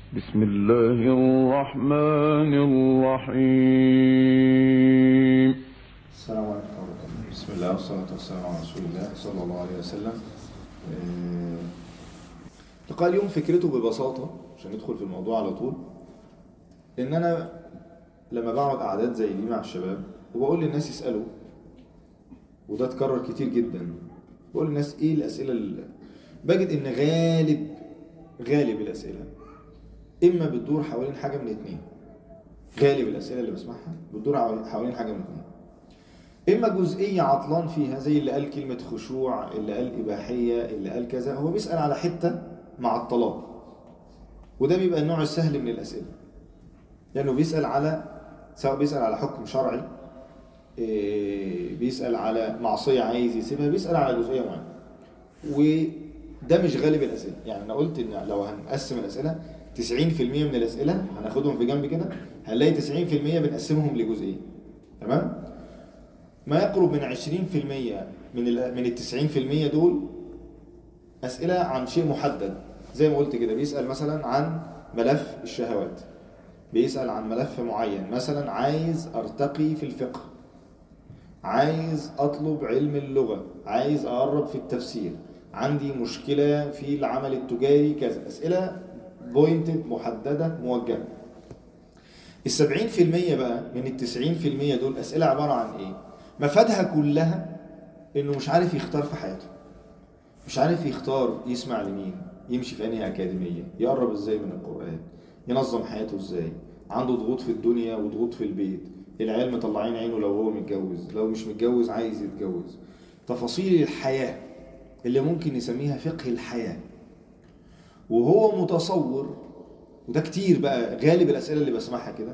بسم الله الرحمن الرحيم السلام عليكم ورحمة الله بسم الله والصلاة والسلام على رسول الله صلى الله عليه وسلم آه، لقاء اليوم فكرته ببساطة عشان ندخل في الموضوع على طول إن أنا لما بقعد قعدات زي دي مع الشباب وبقول للناس يسألوا وده اتكرر كتير جدا بقول للناس إيه الأسئلة اللي بجد إن غالب غالب الأسئلة إما بتدور حوالين حاجة من اتنين غالب الأسئلة اللي بسمعها بتدور حوالين حاجة من اتنين إما جزئية عطلان فيها زي اللي قال كلمة خشوع اللي قال إباحية اللي قال كذا هو بيسأل على حتة مع الطلاق وده بيبقى النوع السهل من الأسئلة لأنه بيسأل على سواء بيسأل على حكم شرعي إيه، بيسأل على معصية عايز يسيبها بيسأل على جزئية معينة وده مش غالب الأسئلة يعني أنا قلت إن لو هنقسم الأسئلة 90% من الأسئلة هناخدهم في جنب كده هنلاقي 90% بنقسمهم لجزئين تمام؟ ما يقرب من 20% من ال من ال 90% دول أسئلة عن شيء محدد زي ما قلت كده بيسأل مثلا عن ملف الشهوات بيسأل عن ملف معين مثلا عايز أرتقي في الفقه عايز أطلب علم اللغة عايز أقرب في التفسير عندي مشكلة في العمل التجاري كذا أسئلة بوينتد محددة موجهة السبعين في المية بقى من التسعين في المية دول أسئلة عبارة عن إيه؟ مفادها كلها إنه مش عارف يختار في حياته مش عارف يختار يسمع لمين يمشي في أنهي أكاديمية يقرب إزاي من القرآن ينظم حياته إزاي عنده ضغوط في الدنيا وضغوط في البيت العيال مطلعين عينه لو هو متجوز لو مش متجوز عايز يتجوز تفاصيل الحياة اللي ممكن نسميها فقه الحياة وهو متصور وده كتير بقى غالب الأسئلة اللي بسمعها كده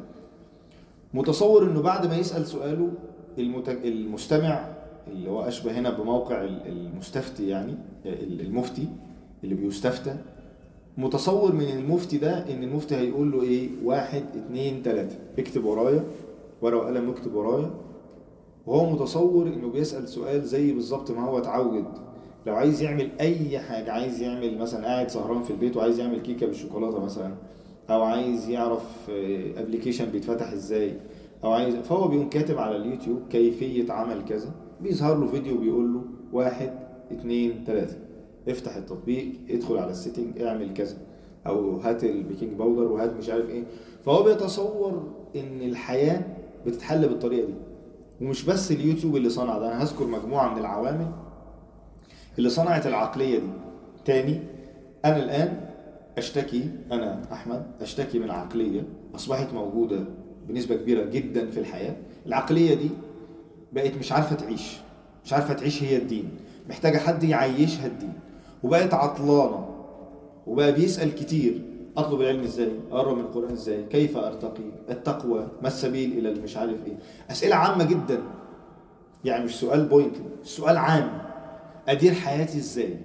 متصور انه بعد ما يسأل سؤاله المت... المستمع اللي هو أشبه هنا بموقع المستفتي يعني المفتي اللي بيستفتى متصور من المفتي ده ان المفتي هيقول له ايه واحد اتنين تلاتة اكتب ورايا ورقة وقلم اكتب ورايا وهو متصور انه بيسأل سؤال زي بالظبط ما هو اتعود لو عايز يعمل اي حاجة عايز يعمل مثلا قاعد سهران في البيت وعايز يعمل كيكة بالشوكولاتة مثلا او عايز يعرف ابلكيشن بيتفتح ازاي او عايز فهو بيقوم كاتب على اليوتيوب كيفية عمل كذا بيظهر له فيديو بيقول له واحد اتنين تلاتة افتح التطبيق ادخل على السيتنج اعمل كذا او هات البيكنج باودر وهات مش عارف ايه فهو بيتصور ان الحياة بتتحل بالطريقة دي ومش بس اليوتيوب اللي صنع ده انا هذكر مجموعة من العوامل اللي صنعت العقلية دي تاني انا الان اشتكي انا احمد اشتكي من عقلية اصبحت موجودة بنسبة كبيرة جدا في الحياة العقلية دي بقت مش عارفة تعيش مش عارفة تعيش هي الدين محتاجة حد يعيشها الدين وبقت عطلانة وبقى بيسأل كتير أطلب العلم إزاي أقرب من القرآن إزاي كيف أرتقي التقوى ما السبيل إلى مش عارف إيه أسئلة عامة جدا يعني مش سؤال بوينت سؤال عام أدير حياتي إزاي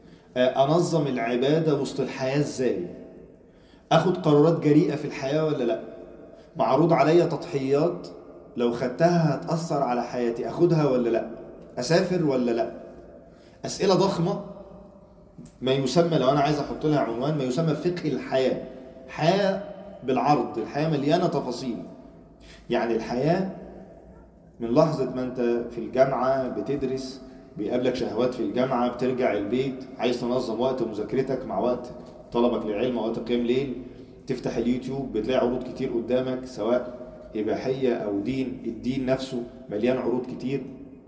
أنظم العبادة وسط الحياة إزاي أخد قرارات جريئة في الحياة ولا لأ معروض عليا تضحيات لو خدتها هتأثر على حياتي أخدها ولا لأ أسافر ولا لأ أسئلة ضخمة ما يسمى لو أنا عايز أحط لها عنوان ما يسمى فقه الحياة حياة بالعرض الحياة مليانة تفاصيل يعني الحياة من لحظة ما أنت في الجامعة بتدرس بيقابلك شهوات في الجامعة بترجع البيت عايز تنظم وقت مذاكرتك مع وقت طلبك للعلم وقت قيام ليل تفتح اليوتيوب بتلاقي عروض كتير قدامك سواء إباحية أو دين الدين نفسه مليان عروض كتير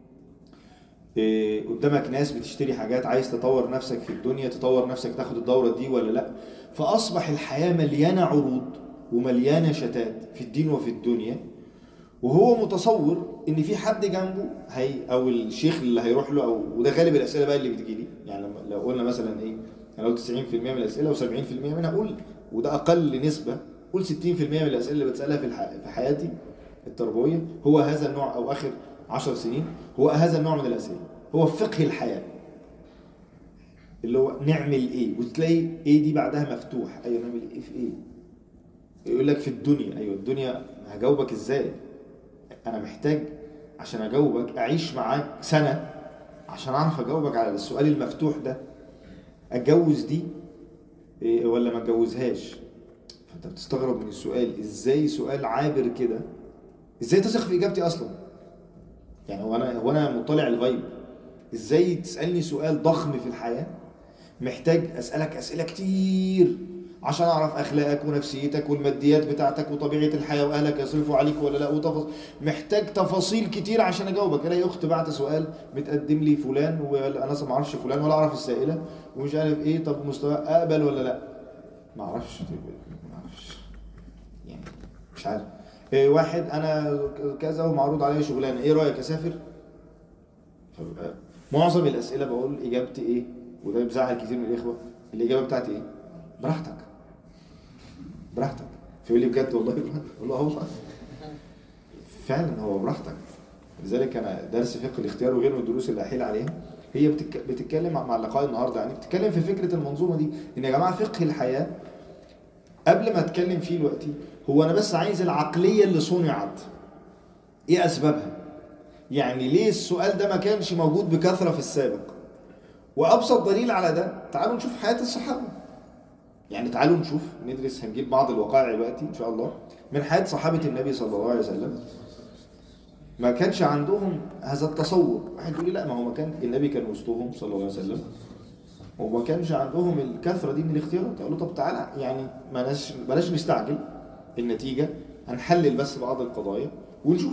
إيه قدامك ناس بتشتري حاجات عايز تطور نفسك في الدنيا تطور نفسك تاخد الدورة دي ولا لا فأصبح الحياة مليانة عروض ومليانة شتات في الدين وفي الدنيا وهو متصور ان في حد جنبه هي او الشيخ اللي هيروح له او وده غالب الاسئله بقى اللي بتجي لي يعني لو قلنا مثلا ايه انا قلت 90% من الاسئله و70% منها اقول وده اقل نسبه قول 60% من الاسئله اللي بتسالها في في حياتي التربويه هو هذا النوع او اخر 10 سنين هو هذا النوع من الاسئله هو فقه الحياه اللي هو نعمل ايه وتلاقي ايه دي بعدها مفتوح ايوه نعمل ايه في ايه يقول لك في الدنيا ايوه الدنيا هجاوبك ازاي انا محتاج عشان اجاوبك اعيش معاك سنه عشان اعرف اجاوبك على السؤال المفتوح ده اتجوز دي إيه ولا ما اتجوزهاش فانت بتستغرب من السؤال ازاي سؤال عابر كده ازاي تثق في اجابتي اصلا يعني هو انا هو انا مطلع الغيب ازاي تسالني سؤال ضخم في الحياه محتاج اسالك اسئله كتير عشان اعرف اخلاقك ونفسيتك والماديات بتاعتك وطبيعه الحياه واهلك يصرفوا عليك ولا لا وتفاصيل محتاج تفاصيل كتير عشان اجاوبك الاقي اخت بعت سؤال متقدم لي فلان وانا ما اعرفش فلان ولا اعرف السائله ومش عارف ايه طب مستوى اقبل ولا لا ما اعرفش ما اعرفش يعني مش عارف إيه واحد انا كذا ومعروض عليا شغلانه ايه رايك اسافر فبقى معظم الاسئله بقول اجابتي ايه وده بيزعل كتير من الاخوه الاجابه بتاعتي ايه براحتك براحتك فيقول لي بجد والله براحتك اقول له اه والله فعلا هو براحتك لذلك انا درس فقه الاختيار وغيره من الدروس اللي هحيل عليها هي بتك... بتتكلم مع لقاء النهارده يعني بتتكلم في فكره المنظومه دي ان يا جماعه فقه الحياه قبل ما اتكلم فيه دلوقتي هو انا بس عايز العقليه اللي صنعت ايه اسبابها يعني ليه السؤال ده ما كانش موجود بكثره في السابق وابسط دليل على ده تعالوا نشوف حياه الصحابه يعني تعالوا نشوف ندرس هنجيب بعض الوقائع دلوقتي ان شاء الله من حياه صحابه النبي صلى الله عليه وسلم ما كانش عندهم هذا التصور واحد يقول لي لا ما هو ما كان النبي كان وسطهم صلى الله عليه وسلم وما كانش عندهم الكثره دي من الاختيارات قالوا طب تعالى يعني بلاش بلاش نستعجل النتيجه هنحلل بس بعض القضايا ونشوف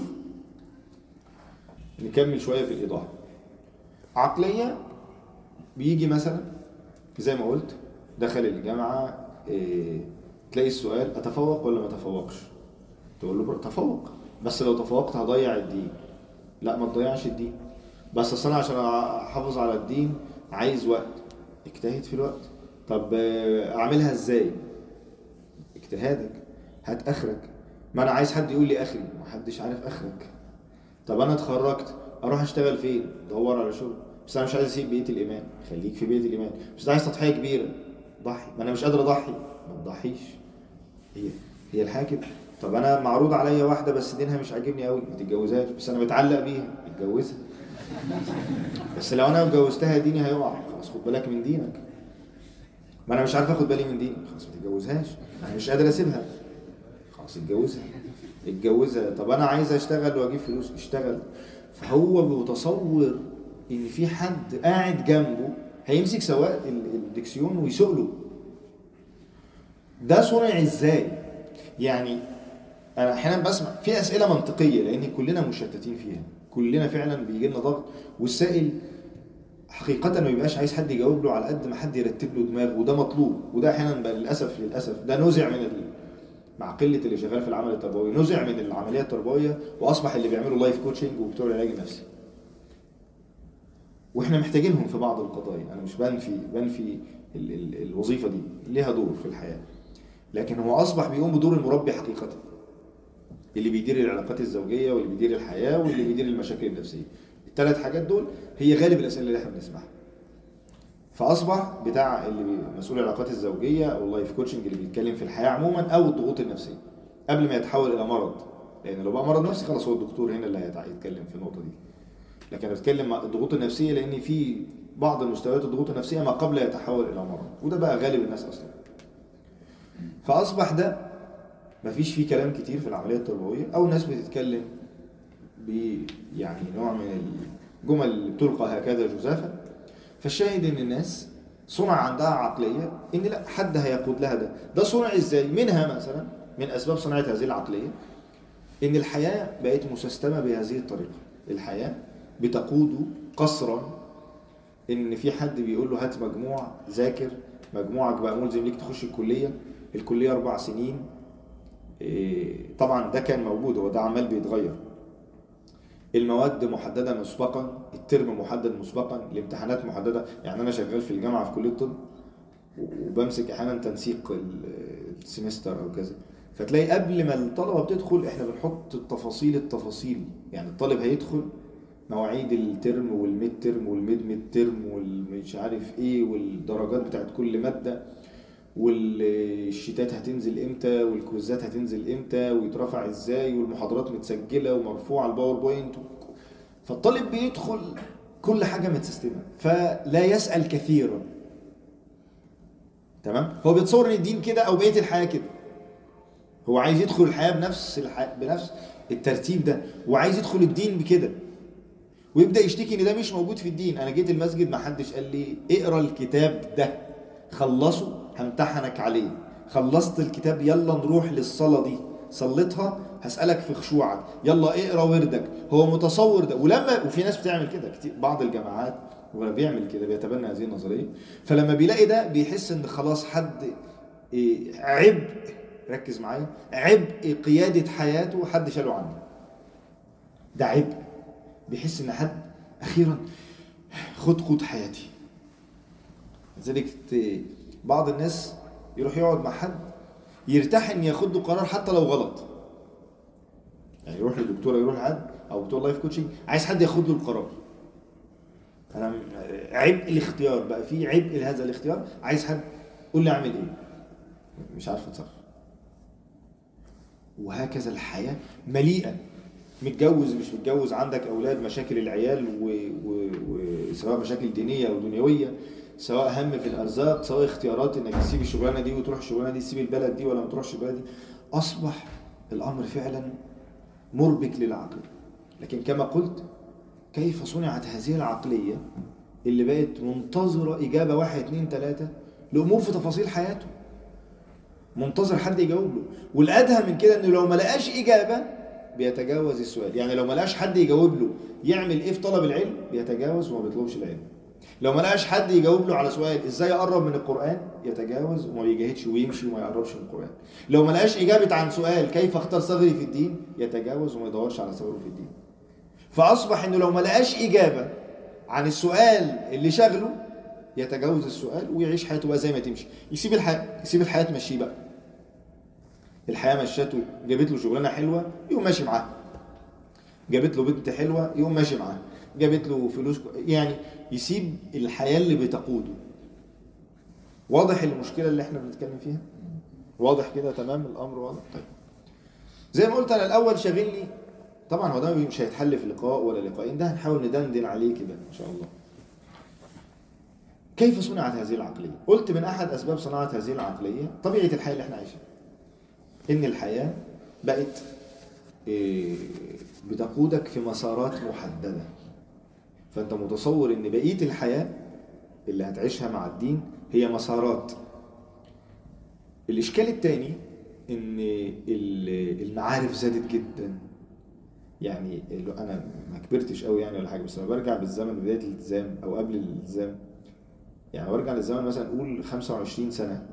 نكمل شويه في الايضاح عقليه بيجي مثلا زي ما قلت دخل الجامعه إيه تلاقي السؤال اتفوق ولا ما اتفوقش تقول له تفوق بس لو تفوقت هضيع الدين لا ما تضيعش الدين بس اصل انا عشان احافظ على الدين عايز وقت اجتهد في الوقت طب اعملها ازاي اجتهادك هات اخرك ما انا عايز حد يقول لي اخري ما حدش عارف اخرك طب انا اتخرجت اروح اشتغل فين دور على شغل بس انا مش عايز اسيب بيت الايمان خليك في بيت الايمان بس عايز تضحيه كبيره ضحي ما انا مش قادر اضحي ما تضحيش هي هي الحياه كده طب انا معروض عليا واحده بس دينها مش عاجبني قوي ما تتجوزهاش بس انا متعلق بيها اتجوزها بس لو انا اتجوزتها ديني هيقع خلاص خد بالك من دينك ما انا مش عارف اخد بالي من ديني خلاص ما تتجوزهاش انا مش قادر اسيبها خلاص اتجوزها اتجوزها طب انا عايز اشتغل واجيب فلوس اشتغل فهو متصور ان في حد قاعد جنبه هيمسك سواق الدكسيون ويسوق له ده صنع ازاي يعني انا احيانا بسمع في اسئله منطقيه لان كلنا مشتتين فيها كلنا فعلا بيجي لنا ضغط والسائل حقيقة ما بيبقاش عايز حد يجاوب له على قد ما حد يرتب له دماغه وده مطلوب وده احيانا بقى للاسف للاسف ده نزع من ال... مع قلة اللي شغال في العمل التربوي نزع من العملية التربوية واصبح اللي بيعملوا لايف كوتشنج وبتوع العلاج النفسي واحنا محتاجينهم في بعض القضايا انا مش بنفي بنفي ال... ال... الوظيفة دي ليها دور في الحياة لكن هو اصبح بيقوم بدور المربي حقيقة اللي بيدير العلاقات الزوجية واللي بيدير الحياة واللي بيدير المشاكل النفسية الثلاث حاجات دول هي غالب الأسئلة اللي احنا بنسمعها فأصبح بتاع اللي مسؤول العلاقات الزوجية أو اللايف كوتشنج اللي بيتكلم في الحياة عموما أو الضغوط النفسية قبل ما يتحول إلى مرض لأن لو بقى مرض نفسي خلاص هو الدكتور هنا اللي هيتكلم في النقطة دي لكن أنا بتكلم الضغوط النفسية لأن في بعض المستويات الضغوط النفسية ما قبل يتحول إلى مرض وده بقى غالب الناس أصلا فأصبح ده مفيش فيه كلام كتير في العملية التربوية أو الناس بتتكلم ب يعني نوع من الجمل اللي بتلقى هكذا جزافا فالشاهد ان الناس صنع عندها عقلية ان لا حد هيقود لها ده ده صنع ازاي منها مثلا من اسباب صناعة هذه العقلية ان الحياة بقت مسستمة بهذه الطريقة الحياة بتقود قصرا ان في حد بيقول له هات مجموع ذاكر مجموعك بقى ملزم ليك تخش الكلية الكلية اربع سنين طبعا ده كان موجود هو ده عمال بيتغير المواد محددة مسبقا الترم محدد مسبقا الامتحانات محددة يعني أنا شغال في الجامعة في كلية الطب وبمسك أحيانا تنسيق السمستر أو كذا فتلاقي قبل ما الطلبة بتدخل احنا بنحط التفاصيل التفاصيل يعني الطالب هيدخل مواعيد الترم والميد ترم والميد ميد ترم والمش عارف ايه والدرجات بتاعت كل مادة والشتات هتنزل امتى والكوزات هتنزل امتى ويترفع ازاي والمحاضرات متسجله ومرفوعه على الباوربوينت فالطالب بيدخل كل حاجه متسيستمه فلا يسال كثيرا تمام هو بيتصور ان الدين كده او بقيه الحياه كده هو عايز يدخل الحياة بنفس الح... بنفس الترتيب ده وعايز يدخل الدين بكده ويبدأ يشتكي ان ده مش موجود في الدين انا جيت المسجد ما حدش قال لي اقرا الكتاب ده خلصه همتحنك عليه خلصت الكتاب يلا نروح للصلاة دي صليتها هسألك في خشوعك يلا اقرا وردك هو متصور ده ولما وفي ناس بتعمل كده كتير بعض الجماعات ولا بيعمل كده بيتبنى هذه النظرية فلما بيلاقي ده بيحس ان خلاص حد إيه، عبء ركز معايا عبء قيادة حياته حد شاله عنه ده عبء بيحس ان حد اخيرا خد قوت حياتي لذلك ت- بعض الناس يروح يقعد مع حد يرتاح ان ياخد له قرار حتى لو غلط يعني يروح للدكتوره يروح لحد او بتوع لايف كوتشنج عايز حد ياخد له القرار انا م- عبء الاختيار بقى في عبء لهذا الاختيار عايز حد قول لي اعمل ايه مش عارف اتصرف وهكذا الحياه مليئه متجوز مش متجوز عندك اولاد مشاكل العيال و- و- وسواء مشاكل دينيه او دنيويه سواء هم في الارزاق سواء اختيارات انك تسيب الشغلانه دي وتروح الشغلانه دي تسيب البلد دي ولا ما تروحش البلد دي اصبح الامر فعلا مربك للعقل لكن كما قلت كيف صنعت هذه العقليه اللي بقت منتظره اجابه واحد اتنين تلاته لامور في تفاصيل حياته منتظر حد يجاوب له والادهى من كده انه لو ما لقاش اجابه بيتجاوز السؤال يعني لو ما لقاش حد يجاوب له يعمل ايه في طلب العلم بيتجاوز وما بيطلبش العلم لو ما لقاش حد يجاوب له على سؤال ازاي اقرب من القران يتجاوز وما بيجاهدش ويمشي وما يقربش من القران لو ما لقاش اجابه عن سؤال كيف اختار ثغري في الدين يتجاوز وما يدورش على ثغره في الدين فاصبح انه لو ما لقاش اجابه عن السؤال اللي شغله يتجاوز السؤال ويعيش حياته بقى زي ما تمشي يسيب الحياه يسيب الحياه تمشيه بقى الحياه مشته جابت له شغلانه حلوه يقوم ماشي معاها جابت له بنت حلوه يقوم ماشي معاها جابت له فلوس كو- يعني يسيب الحياه اللي بتقوده واضح المشكله اللي احنا بنتكلم فيها واضح كده تمام الامر واضح طيب زي ما قلت انا الاول شاغلني طبعا هو ده مش هيتحل في لقاء ولا لقاءين ده هنحاول ندندن عليه كده ان شاء الله كيف صنعت هذه العقليه قلت من احد اسباب صناعه هذه العقليه طبيعه الحياه اللي احنا عايشينها ان الحياه بقت إيه، بتقودك في مسارات محدده فانت متصور ان بقيه الحياه اللي هتعيشها مع الدين هي مسارات الاشكال الثاني ان ال- المعارف زادت جدا يعني اللي انا ما كبرتش قوي يعني ولا حاجه بس لما برجع بالزمن بدايه الالتزام او قبل الالتزام يعني برجع للزمن مثلا نقول 25 سنه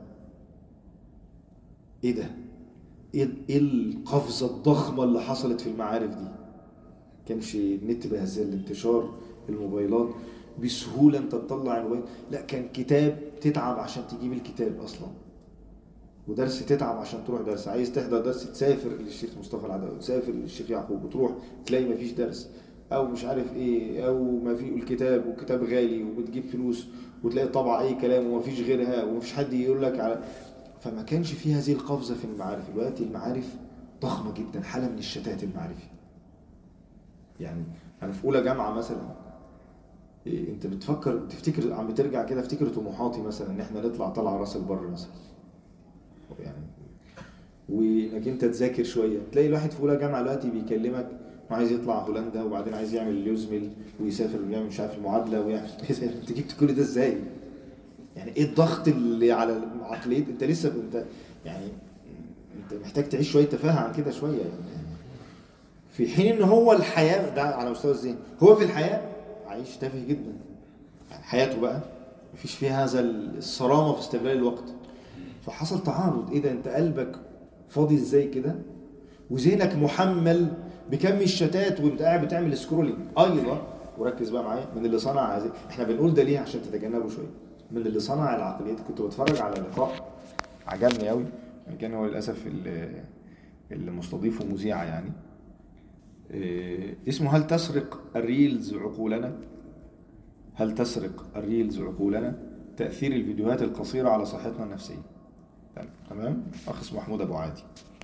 ايه ده؟ ايه إيه القفزه الضخمه اللي حصلت في المعارف دي؟ كانش النت بهذا الانتشار الموبايلات بسهوله انت تطلع الموبايل لا كان كتاب تتعب عشان تجيب الكتاب اصلا ودرس تتعب عشان تروح درس عايز تحضر درس تسافر للشيخ مصطفى العدوي تسافر للشيخ يعقوب وتروح تلاقي مفيش درس او مش عارف ايه او ما في الكتاب والكتاب غالي وبتجيب فلوس وتلاقي طبعة اي كلام ومفيش غيرها ومفيش حد يقول لك على فما كانش في هذه القفزة في المعارف دلوقتي المعارف ضخمة جدا حالة من الشتات المعرفي يعني انا في اولى جامعة مثلا إيه انت بتفكر تفتكر عم بترجع كده افتكر طموحاتي مثلا ان احنا نطلع طلعة راس البر مثلا يعني وانك انت تذاكر شويه تلاقي الواحد في اولى جامعه دلوقتي بيكلمك وعايز يطلع هولندا وبعدين عايز يعمل اليوزمل ويسافر ويعمل مش عارف المعادله ويعمل انت جبت كل ده ازاي؟ يعني ايه الضغط اللي على عقليه انت لسه انت يعني انت محتاج تعيش شويه تفاهه عن كده شويه يعني في حين ان هو الحياه ده على مستوى الذهن هو في الحياه عايش تافه جدا يعني حياته بقى مفيش فيها هذا الصرامه في استغلال الوقت فحصل تعارض ايه ده انت قلبك فاضي ازاي كده وذهنك محمل بكم الشتات وانت قاعد بتعمل سكرولينج ايضا وركز بقى معايا من اللي صنع هذه احنا بنقول ده ليه عشان تتجنبوا شويه من اللي صنع العقليات كنت بتفرج على لقاء عجبني قوي كان هو للاسف اللي, اللي مستضيفه مذيعه يعني إيه اسمه هل تسرق الريلز عقولنا هل تسرق الريلز عقولنا تأثير الفيديوهات القصيرة على صحتنا النفسية تمام أخ اسمه محمود أبو عادي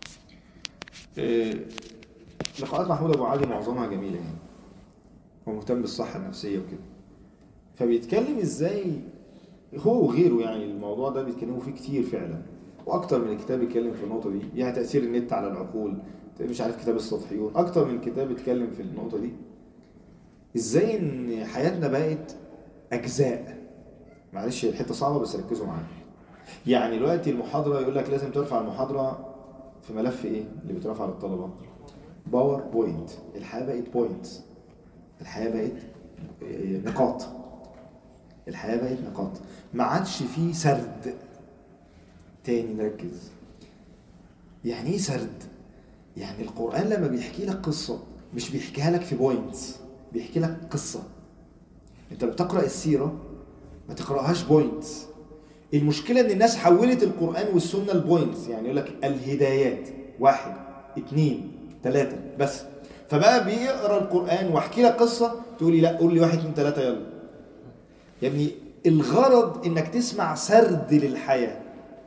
إيه لقاءات محمود أبو عادي معظمها جميلة يعني هو مهتم بالصحة النفسية وكده فبيتكلم ازاي هو وغيره يعني الموضوع ده بيتكلموا فيه كتير فعلا واكتر من كتاب يتكلم في النقطه دي يعني تاثير النت على العقول مش عارف كتاب السطحيون اكتر من كتاب اتكلم في النقطه دي ازاي ان حياتنا بقت اجزاء معلش الحته صعبه بس ركزوا معايا يعني دلوقتي المحاضره يقول لك لازم ترفع المحاضره في ملف ايه اللي بيترفع للطلبه باور بوينت الحياه بقت بوينتس الحياه بقت نقاط الحياه بقت نقاط ما عادش فيه سرد تاني نركز يعني ايه سرد يعني القران لما بيحكي لك قصه مش بيحكيها لك في بوينتس بيحكي لك قصه انت بتقرا السيره ما تقراهاش بوينتس المشكله ان الناس حولت القران والسنه لبوينتس يعني يقول لك الهدايات واحد اتنين تلاته بس فبقى بيقرا القران واحكي لك قصه تقولي لا قول لي واحد اتنين تلاته يلا يا ابني الغرض انك تسمع سرد للحياه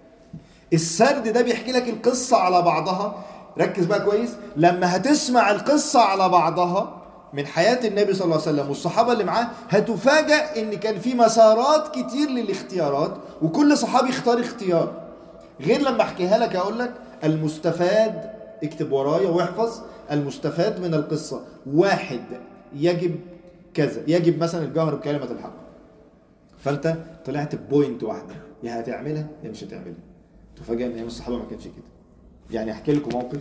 السرد ده بيحكي لك القصه على بعضها ركز بقى كويس لما هتسمع القصه على بعضها من حياة النبي صلى الله عليه وسلم والصحابة اللي معاه هتفاجأ ان كان في مسارات كتير للاختيارات وكل صحابي اختار اختيار غير لما احكيها لك اقول لك المستفاد اكتب ورايا واحفظ المستفاد من القصة واحد يجب كذا يجب مثلا الجهر بكلمة الحق فانت طلعت بوينت واحدة يا هتعملها يا مش هتعملها تفاجأ ان ايام الصحابة ما كانش كده يعني احكي لكم موقف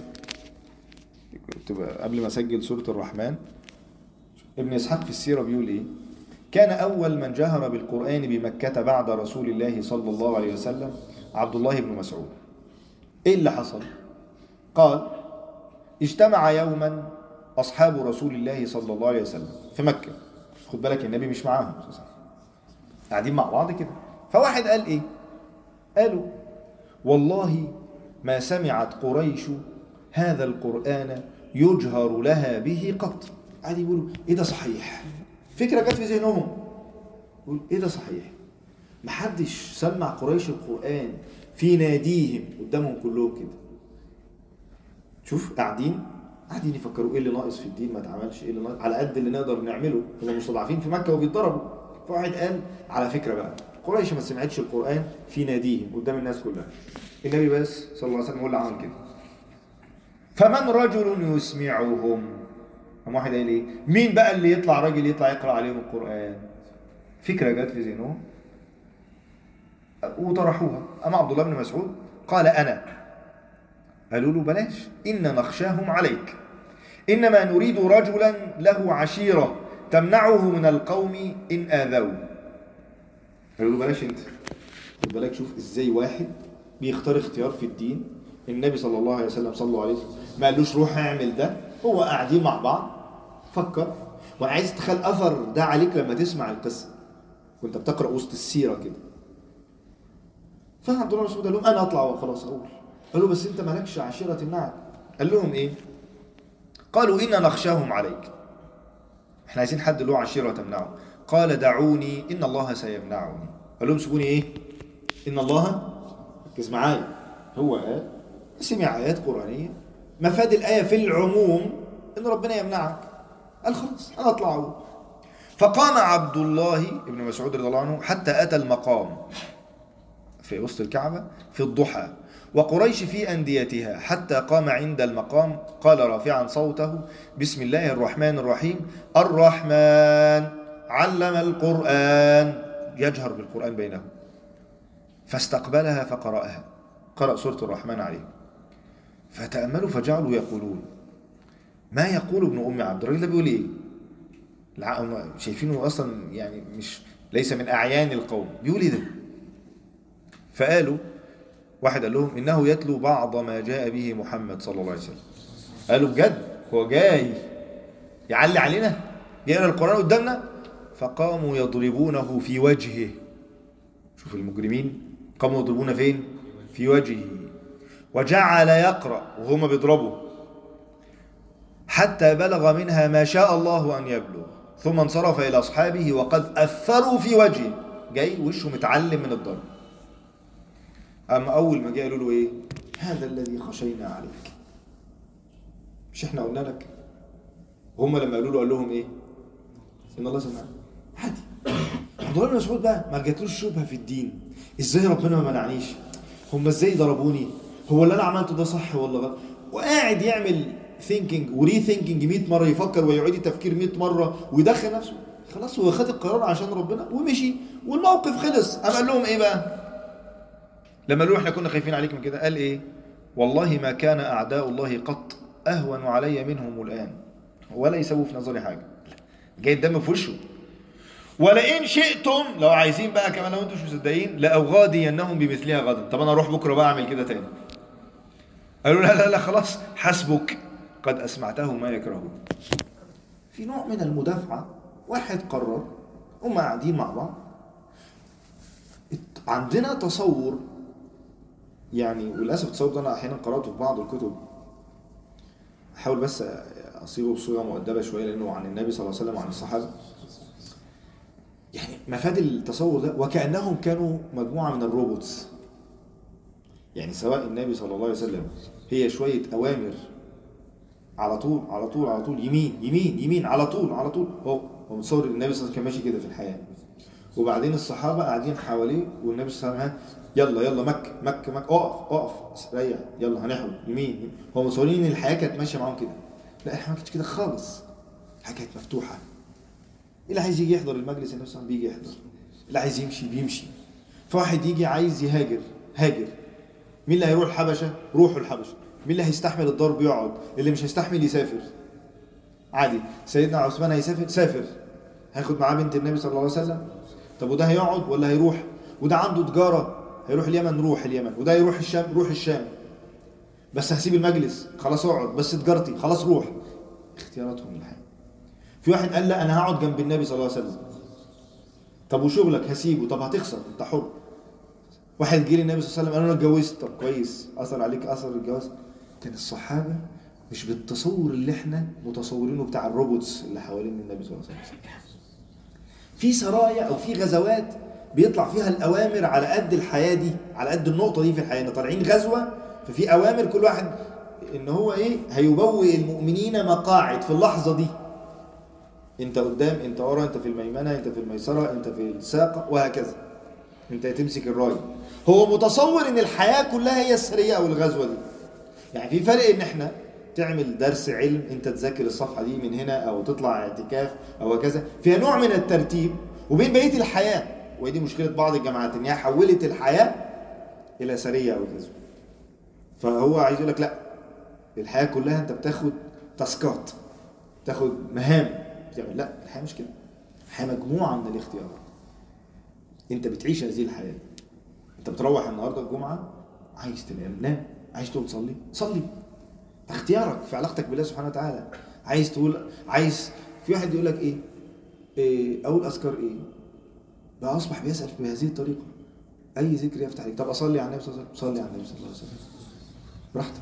كنت قبل ما اسجل سورة الرحمن ابن اسحاق في السيره بيقول ايه كان اول من جهر بالقران بمكه بعد رسول الله صلى الله عليه وسلم عبد الله بن مسعود ايه اللي حصل قال اجتمع يوما اصحاب رسول الله صلى الله عليه وسلم في مكه خد بالك النبي مش معاهم قاعدين مع بعض كده فواحد قال ايه قالوا والله ما سمعت قريش هذا القران يجهر لها به قط قاعد يقولوا ايه ده صحيح فكره جت في ذهنهم يقول ايه ده صحيح محدش سمع قريش القران في ناديهم قدامهم كلهم كده شوف قاعدين قاعدين يفكروا ايه اللي ناقص في الدين ما اتعملش ايه اللي ناقص على قد اللي نقدر نعمله هم مستضعفين في مكه وبيتضربوا فواحد قال على فكره بقى قريش ما سمعتش القران في ناديهم قدام الناس كلها النبي بس صلى الله عليه وسلم هو اللي عمل كده فمن رجل يسمعهم قام واحد قال ايه مين بقى اللي يطلع راجل يطلع يقرا عليهم القران فكره جت في ذهنهم وطرحوها اما عبد الله بن مسعود قال انا قالوا له بلاش ان نخشاهم عليك انما نريد رجلا له عشيره تمنعه من القوم ان اذوا قالوا له بلاش انت خد بالك شوف ازاي واحد بيختار اختيار في الدين النبي صلى الله عليه وسلم صلى الله عليه وسلم ما قالوش روح اعمل ده هو قاعدين مع بعض فكر وانا عايز تخيل اثر ده عليك لما تسمع القصه وانت بتقرا وسط السيره كده فعبد الله مسعود قال لهم انا اطلع وخلاص اقول قالوا بس انت مالكش عشيره تمنعك قال لهم ايه قالوا انا نخشاهم عليك احنا عايزين حد له عشيره تمنعه قال دعوني ان الله سيمنعني قال لهم سيبوني ايه ان الله ركز معايا هو قال سمع ايات قرانيه مفاد الايه في العموم ان ربنا يمنعك قال خلاص انا اطلع اقول فقام عبد الله بن مسعود رضي الله عنه حتى اتى المقام في وسط الكعبه في الضحى وقريش في انديتها حتى قام عند المقام قال رافعا صوته بسم الله الرحمن الرحيم الرحمن علم القران يجهر بالقران بينهم فاستقبلها فقرأها قرأ سورة الرحمن عليه فتأملوا فجعلوا يقولون ما يقول ابن أم عبد الراجل ده بيقول إيه؟ الع- شايفينه أصلا يعني مش ليس من أعيان القوم بيقول إيه ده؟ فقالوا واحد قال لهم إنه يتلو بعض ما جاء به محمد صلى الله عليه وسلم قالوا بجد هو جاي يعلي علينا يقرأ القرآن قدامنا فقاموا يضربونه في وجهه شوف المجرمين قاموا يضربون فين في وجهه وجعل يقرأ وهما بيضربوا حتى بلغ منها ما شاء الله أن يبلغ ثم انصرف إلى أصحابه وقد أثروا في وجهه جاي وشه متعلم من الضرب أما أول ما جاء قالوا له إيه هذا الذي خشينا عليك مش إحنا قلنا لك هم لما قالوا له قال لهم إيه إن الله سمع عادي عبد الله بن مسعود بقى ما جاتلوش شبهه في الدين ازاي ربنا ما منعنيش هم ازاي ضربوني هو اللي انا عملته ده صح ولا غلط وقاعد يعمل ثينكينج وري ثينكينج 100 مره يفكر ويعيد التفكير 100 مره ويدخل نفسه خلاص هو خد القرار عشان ربنا ومشي والموقف خلص قام قال لهم ايه بقى لما قالوا احنا كنا خايفين عليك من كده قال ايه والله ما كان اعداء الله قط اهون علي منهم الان ولا يسووا في نظري حاجه جاي الدم في وشه ولئن شئتم لو عايزين بقى كمان لو انتم مش مصدقين لاغادينهم بمثلها غدا طب انا اروح بكره بقى اعمل كده تاني قالوا لا لا لا خلاص حسبك قد اسمعته ما يكرهون في نوع من المدافعه واحد قرر هم قاعدين مع بعض عندنا تصور يعني وللاسف التصور ده انا احيانا قراته في بعض الكتب احاول بس اصيغه بصيغه مؤدبه شويه لانه عن النبي صلى الله عليه وسلم وعن الصحابه يعني مفاد التصور ده وكانهم كانوا مجموعه من الروبوتس يعني سواء النبي صلى الله عليه وسلم هي شويه اوامر على طول على طول على طول يمين يمين يمين على طول على طول هو هو متصور ان النبي صلى الله عليه وسلم كان ماشي كده في الحياه وبعدين الصحابه قاعدين حواليه والنبي صلى الله عليه وسلم يلا يلا مك مك مك اقف اقف ريح يلا هنحول يمين هو متصورين ان الحياه كانت ماشيه معاهم كده لا احنا ما كانتش كده خالص الحياه كانت مفتوحه اللي عايز يجي يحضر المجلس النبي صلى الله عليه وسلم بيجي يحضر اللي عايز يمشي بيمشي فواحد يجي عايز يهاجر هاجر مين اللي هيروح الحبشه روحوا الحبشه مين اللي هيستحمل الضرب يقعد اللي مش هيستحمل يسافر عادي سيدنا عثمان هيسافر سافر هياخد معاه بنت النبي صلى الله عليه وسلم طب وده هيقعد ولا هيروح وده عنده تجاره هيروح اليمن روح اليمن وده يروح الشام روح الشام بس هسيب المجلس خلاص اقعد بس تجارتي خلاص روح اختياراتهم الحياه في واحد قال لا انا هقعد جنب النبي صلى الله عليه وسلم طب وشغلك هسيبه طب هتخسر انت حر واحد جه للنبي صلى الله عليه وسلم قال له انا اتجوزت طب كويس اثر عليك اثر الجواز كان الصحابه مش بالتصور اللي احنا متصورينه بتاع الروبوتس اللي حوالين النبي صلى الله عليه وسلم في سرايا او في غزوات بيطلع فيها الاوامر على قد الحياه دي على قد النقطه دي في الحياه ان طالعين غزوه ففي اوامر كل واحد ان هو ايه هيبوئ المؤمنين مقاعد في اللحظه دي انت قدام انت ورا انت في الميمنه انت في الميسره انت في الساقه وهكذا انت هتمسك الرايه هو متصور ان الحياه كلها هي السريه او الغزوه دي يعني في فرق ان احنا تعمل درس علم انت تذاكر الصفحه دي من هنا او تطلع اعتكاف او هكذا فيها نوع من الترتيب وبين بقيه الحياه ودي مشكله بعض الجامعات ان هي حولت الحياه الى سريه او غزوه فهو عايز يقول لك لا الحياه كلها انت بتاخد تاسكات تاخد مهام بتعمل لا الحياه مش كده الحياه مجموعه من الاختيارات انت بتعيش هذه الحياه انت بتروح النهارده الجمعه عايز تنام نام عايز تقوم تصلي صلي اختيارك في علاقتك بالله سبحانه وتعالى عايز تقول عايز في واحد يقول لك ايه, إيه اقول اذكار ايه بقى اصبح بيسال بهذه الطريقه اي ذكر يفتح عليك طب اصلي على النبي صلى الله عليه وسلم صلي على النبي صلى الله عليه وسلم براحتك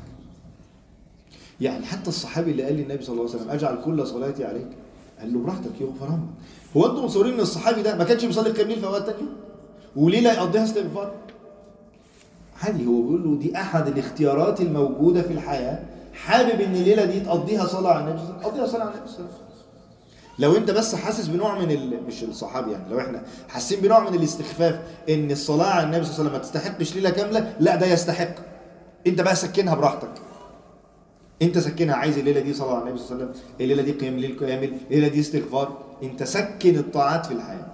يعني حتى الصحابي اللي قال للنبي صلى الله عليه وسلم اجعل كل صلاتي عليك قال له براحتك يغفر لك هو انتم مصورين ان الصحابي ده ما كانش بيصلي قيام الليل في اوقات ثانيه وليه لا يقضيها استغفار عادي هو بيقول له دي احد الاختيارات الموجوده في الحياه حابب ان الليله دي تقضيها صلاه على النبي صلى الله عليه وسلم قضيها صلاه على النبي صلى الله عليه وسلم لو انت بس حاسس بنوع من ال... مش الصحابي يعني لو احنا حاسين بنوع من الاستخفاف ان الصلاه على النبي صلى الله عليه وسلم ما تستحقش ليله كامله لا ده يستحق انت بقى سكنها براحتك انت سكنها عايز الليله دي صلاه على النبي صلى الله عليه وسلم الليله دي قيام ليل كامل الليله دي استغفار انت سكن الطاعات في الحياه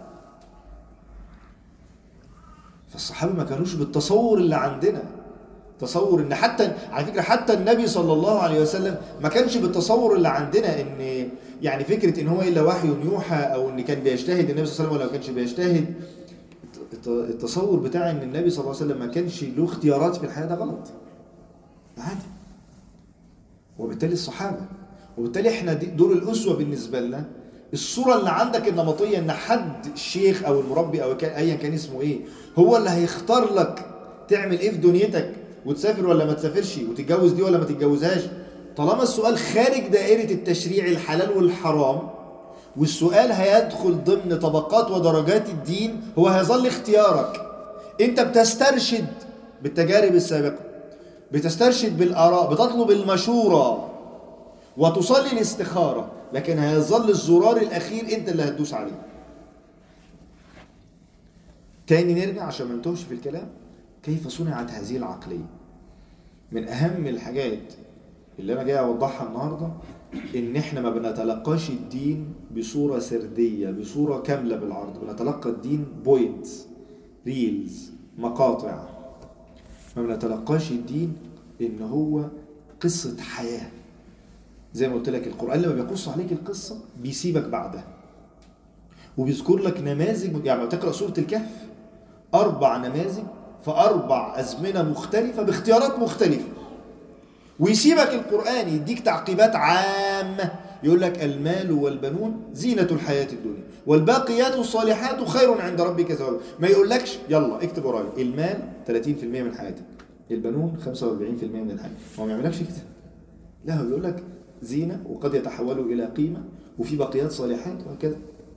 فالصحابه ما كانوش بالتصور اللي عندنا تصور ان حتى على فكره حتى النبي صلى الله عليه وسلم ما كانش بالتصور اللي عندنا ان يعني فكره ان هو الا وحي يوحى او ان كان بيجتهد النبي صلى الله عليه وسلم ولا ما كانش بيجتهد التصور بتاع ان النبي صلى الله عليه وسلم ما كانش له اختيارات في الحياه ده غلط عادي وبالتالي الصحابه وبالتالي احنا دول الاسوه بالنسبه لنا الصوره اللي عندك النمطيه ان حد الشيخ او المربي او ايا كان اسمه ايه هو اللي هيختار لك تعمل ايه في دنيتك وتسافر ولا ما تسافرش وتتجوز دي ولا ما تتجوزهاش طالما السؤال خارج دائرة التشريع الحلال والحرام والسؤال هيدخل ضمن طبقات ودرجات الدين هو هيظل اختيارك انت بتسترشد بالتجارب السابقة بتسترشد بالآراء بتطلب المشورة وتصلي الاستخارة لكن هيظل الزرار الأخير انت اللي هتدوس عليه تاني نرجع عشان ما نتوهش في الكلام كيف صنعت هذه العقلية من أهم الحاجات اللي أنا جاي أوضحها النهاردة إن إحنا ما بنتلقاش الدين بصورة سردية بصورة كاملة بالعرض بنتلقى الدين بوينتس ريلز مقاطع ما بنتلقاش الدين إن هو قصة حياة زي ما قلت لك القرآن لما بيقص عليك القصة بيسيبك بعدها وبيذكر لك نماذج يعني لما تقرأ سورة الكهف أربع نماذج في أربع أزمنة مختلفة باختيارات مختلفة ويسيبك القرآن يديك تعقيبات عامة يقول لك المال والبنون زينة الحياة الدنيا والباقيات الصالحات خير عند ربك ثوابا ما يقولكش يلا اكتب ورايا المال 30% من حياتك البنون 45% من الحياة هو ما يعملكش كده لا هو يقول لك زينة وقد يتحول إلى قيمة وفي بقيات صالحات وهكذا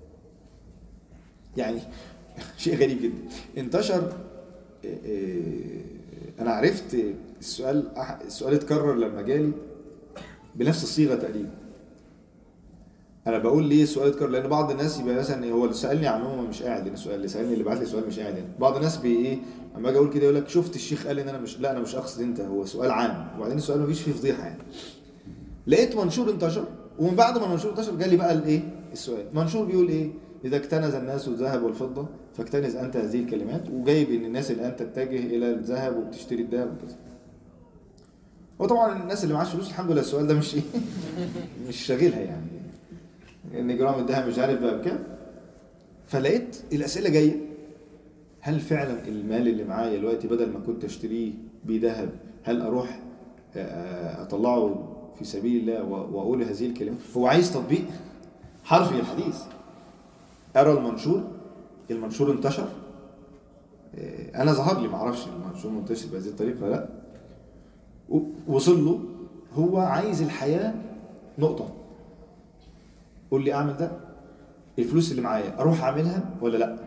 يعني شيء غريب جدا انتشر انا عرفت السؤال السؤال اتكرر لما جالي بنفس الصيغه تقريبا انا بقول ليه السؤال اتكرر لان بعض الناس يبقى مثلا هو اللي سالني عن هو مش قاعد هنا السؤال اللي سالني اللي بعت لي سؤال مش قاعد هنا بعض الناس بي ايه اما اجي اقول كده يقول لك شفت الشيخ قال ان انا مش لا انا مش اقصد انت هو سؤال عام وبعدين السؤال مفيش فيه فضيحه يعني لقيت منشور انتشر ومن بعد ما المنشور انتشر جالي بقى الايه السؤال منشور بيقول ايه إذا اكتنز الناس الذهب والفضة فاكتنز أنت هذه الكلمات وجايب إن الناس الآن تتجه إلى الذهب وبتشتري الذهب وكذا وطبعا الناس اللي معاش فلوس الحمد لله السؤال ده مش إيه مش شاغلها يعني إن جرام الذهب مش عارف بقى بكام فلقيت الأسئلة جاية هل فعلا المال اللي معايا دلوقتي بدل ما كنت أشتريه بذهب هل أروح أطلعه في سبيل الله وأقول هذه الكلمات هو عايز تطبيق حرفي الحديث أرى المنشور المنشور انتشر أنا ظهر لي معرفش المنشور منتشر بهذه الطريقة لا وصل له هو عايز الحياة نقطة قول لي أعمل ده الفلوس اللي معايا أروح أعملها ولا لا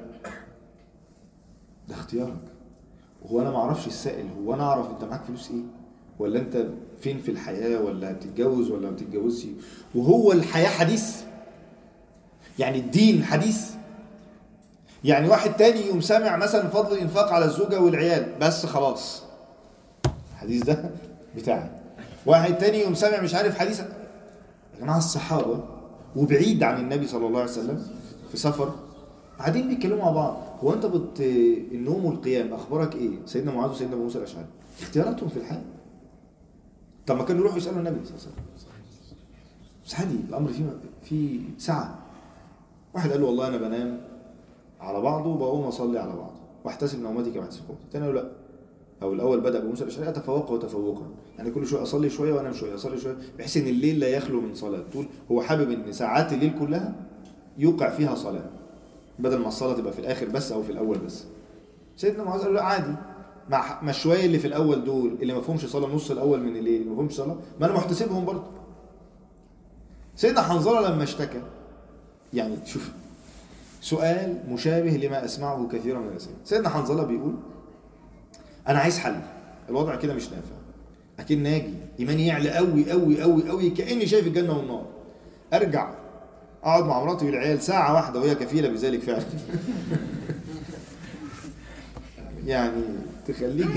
ده اختيارك هو أنا معرفش السائل هو أنا أعرف أنت معاك فلوس إيه ولا أنت فين في الحياة ولا بتتجوز ولا ما بتتجوزش وهو الحياة حديث يعني الدين حديث يعني واحد تاني يقوم سامع مثلا فضل الانفاق على الزوجة والعيال بس خلاص الحديث ده بتاعي واحد تاني يقوم سامع مش عارف حديث يا جماعة الصحابة وبعيد عن النبي صلى الله عليه وسلم في سفر قاعدين بيتكلموا مع بعض هو انت بت النوم والقيام اخبارك ايه سيدنا معاذ وسيدنا ابو موسى الاشعري اختياراتهم في الحياه طب ما كانوا يروحوا يسالوا النبي صلى الله عليه وسلم بس عادي الامر فيه في سعه واحد قال له والله انا بنام على بعضه وبقوم اصلي على بعضه واحتسب نومتي كما احتسب قوتي الثاني قال له لا او الاول بدا ابو موسى الاشعري اتفوقه تفوقا يعني كل شويه اصلي شويه وانام شويه اصلي شويه بحيث ان الليل لا يخلو من صلاه تقول هو حابب ان ساعات الليل كلها يوقع فيها صلاه بدل ما الصلاه تبقى في الاخر بس او في الاول بس سيدنا معاذ قال له عادي مع ما شويه اللي في الاول دول اللي ما فيهمش صلاه النص الاول من الليل ما فيهمش صلاه ما انا محتسبهم برضه سيدنا حنظله لما اشتكى يعني شوف سؤال مشابه لما اسمعه كثيرا من الاسئله سيدنا حنظله بيقول انا عايز حل الوضع كده مش نافع اكيد ناجي ايماني يعلى قوي قوي قوي قوي كاني شايف الجنه والنار ارجع اقعد مع مراتي والعيال ساعه واحده وهي كفيله بذلك فعلا يعني تخليك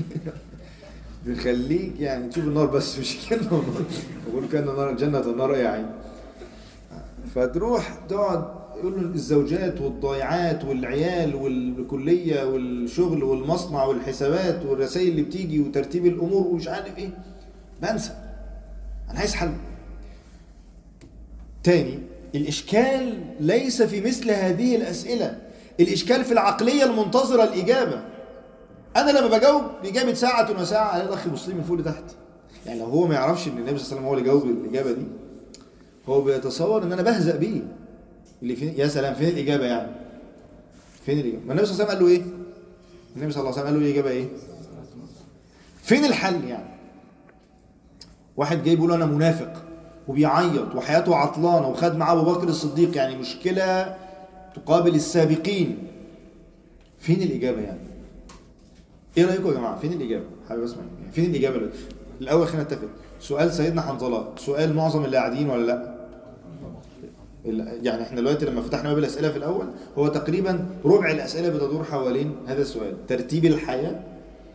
تخليك يعني تشوف النار بس مش الجنه والنار بقول كان النار الجنه النار يا عين فتروح تقعد يقول له الزوجات والضيعات والعيال والكليه والشغل والمصنع والحسابات والرسائل اللي بتيجي وترتيب الامور ومش عارف ايه بنسى انا عايز حل تاني الاشكال ليس في مثل هذه الاسئله الاشكال في العقليه المنتظره الاجابه انا لما بجاوب باجابه ساعه وساعه الاقي الاخ مسلم من فوق لتحت يعني لو هو ما يعرفش ان النبي صلى الله عليه وسلم هو اللي جاوب الاجابه دي هو بيتصور ان انا بهزأ بيه اللي فين يا سلام فين الاجابه يعني فين الاجابه ما النبي صلى الله عليه وسلم قال له ايه النبي صلى الله عليه وسلم قال له الاجابه ايه فين الحل يعني واحد جاي بيقول انا منافق وبيعيط وحياته عطلانه وخد معاه ابو بكر الصديق يعني مشكله تقابل السابقين فين الاجابه يعني ايه رايكم يا جماعه فين الاجابه حابب اسمع يعني فين الاجابه دلوقتي الاول خلينا نتفق سؤال سيدنا حنظله سؤال معظم اللي قاعدين ولا لا يعني احنا دلوقتي لما فتحنا باب الاسئله في الاول هو تقريبا ربع الاسئله بتدور حوالين هذا السؤال ترتيب الحياه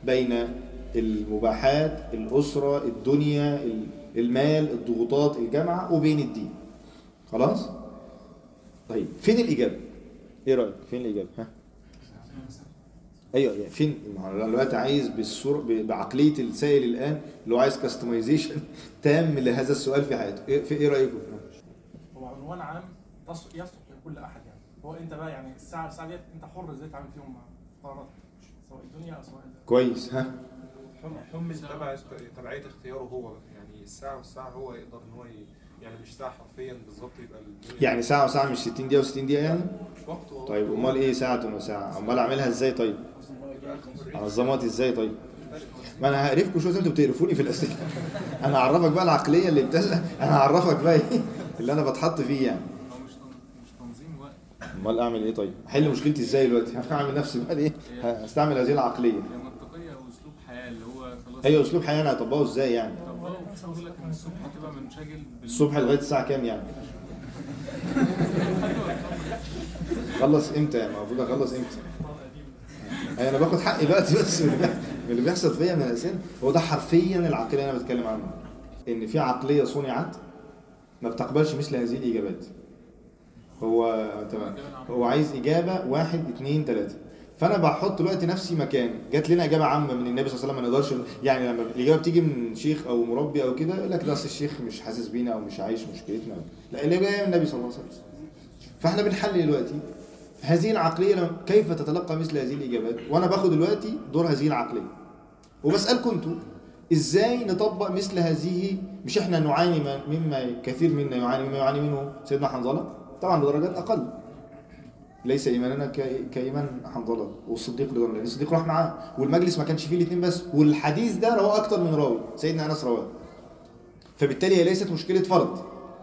بين المباحات الأسرة الدنيا المال الضغوطات الجامعة وبين الدين خلاص طيب فين الإجابة ايه رأيك فين الإجابة ها ايوه يعني فين ما هو أنا دلوقتي عايز بالصور ب- بعقليه السائل الان اللي هو عايز كاستمايزيشن تام لهذا السؤال في حياته ايه في ايه رايكم هو عنوان عام تص- يصلح لكل احد يعني هو انت بقى يعني الساعه الساعه ديت انت حر ازاي تعمل فيهم قرارات سواء الدنيا او سواء ال- كويس ها حمل تبع تبعية اختياره هو يعني الساعة والساعة هو يقدر ان هو ي- يعني مش ساعة حرفيا بالظبط يبقى الدنيا يعني ساعه وساعه مش 60 دقيقه و60 دقيقه يعني وقت والله. طيب امال ايه ساعه وساعه امال اعملها ازاي طيب انظمات ازاي طيب ما انا هقرفكم شويه زي ما انتوا بتقرفوني في الاسئله انا هعرفك بقى العقليه اللي بتسال انا هعرفك بقى ايه اللي انا بتحط فيه يعني هو مش تن- مش تنظيم وقت امال اعمل ايه طيب احل مشكلتي ازاي دلوقتي هعمل نفسي بقى ايه هستعمل هذه العقليه هي منطقيه واسلوب حياه اللي هو خلاص ايوه اسلوب حياه انا هطبقه ازاي يعني طب هو بس بقول لك ان الصبح هتبقى منشغل بال- الصبح لغايه الساعه كام يعني خلص امتى يعني المفروض اخلص امتى أي انا باخد حقي دلوقتي بس من اللي بيحصل فيا من الاسئله هو ده حرفيا العقليه اللي انا بتكلم عنها ان في عقليه صنعت ما بتقبلش مثل هذه الاجابات هو تمام هو عايز اجابه واحد اثنين ثلاثه فانا بحط دلوقتي نفسي مكان جات لنا اجابه عامه من النبي صلى الله عليه وسلم ما نقدرش يعني لما الاجابه بتيجي من شيخ او مربي او كده يقول لك ده اصل الشيخ مش حاسس بينا او مش عايش مشكلتنا لا الاجابه جايه من النبي صلى الله عليه وسلم فاحنا بنحلل دلوقتي هذه العقليه لما- كيف تتلقى مثل هذه الاجابات وانا باخد دلوقتي دور هذه العقليه وبسالكم انتوا ازاي نطبق مثل هذه مش احنا نعاني ما- مما كثير منا يعاني مما يعاني منه سيدنا حنظله طبعا بدرجات اقل ليس ايماننا ك- كايمان حنظله والصديق رضوان الله لان الصديق راح معاه والمجلس ما كانش فيه الاثنين بس والحديث ده رواه اكتر من راوي سيدنا انس رواه فبالتالي هي ليست مشكله فرد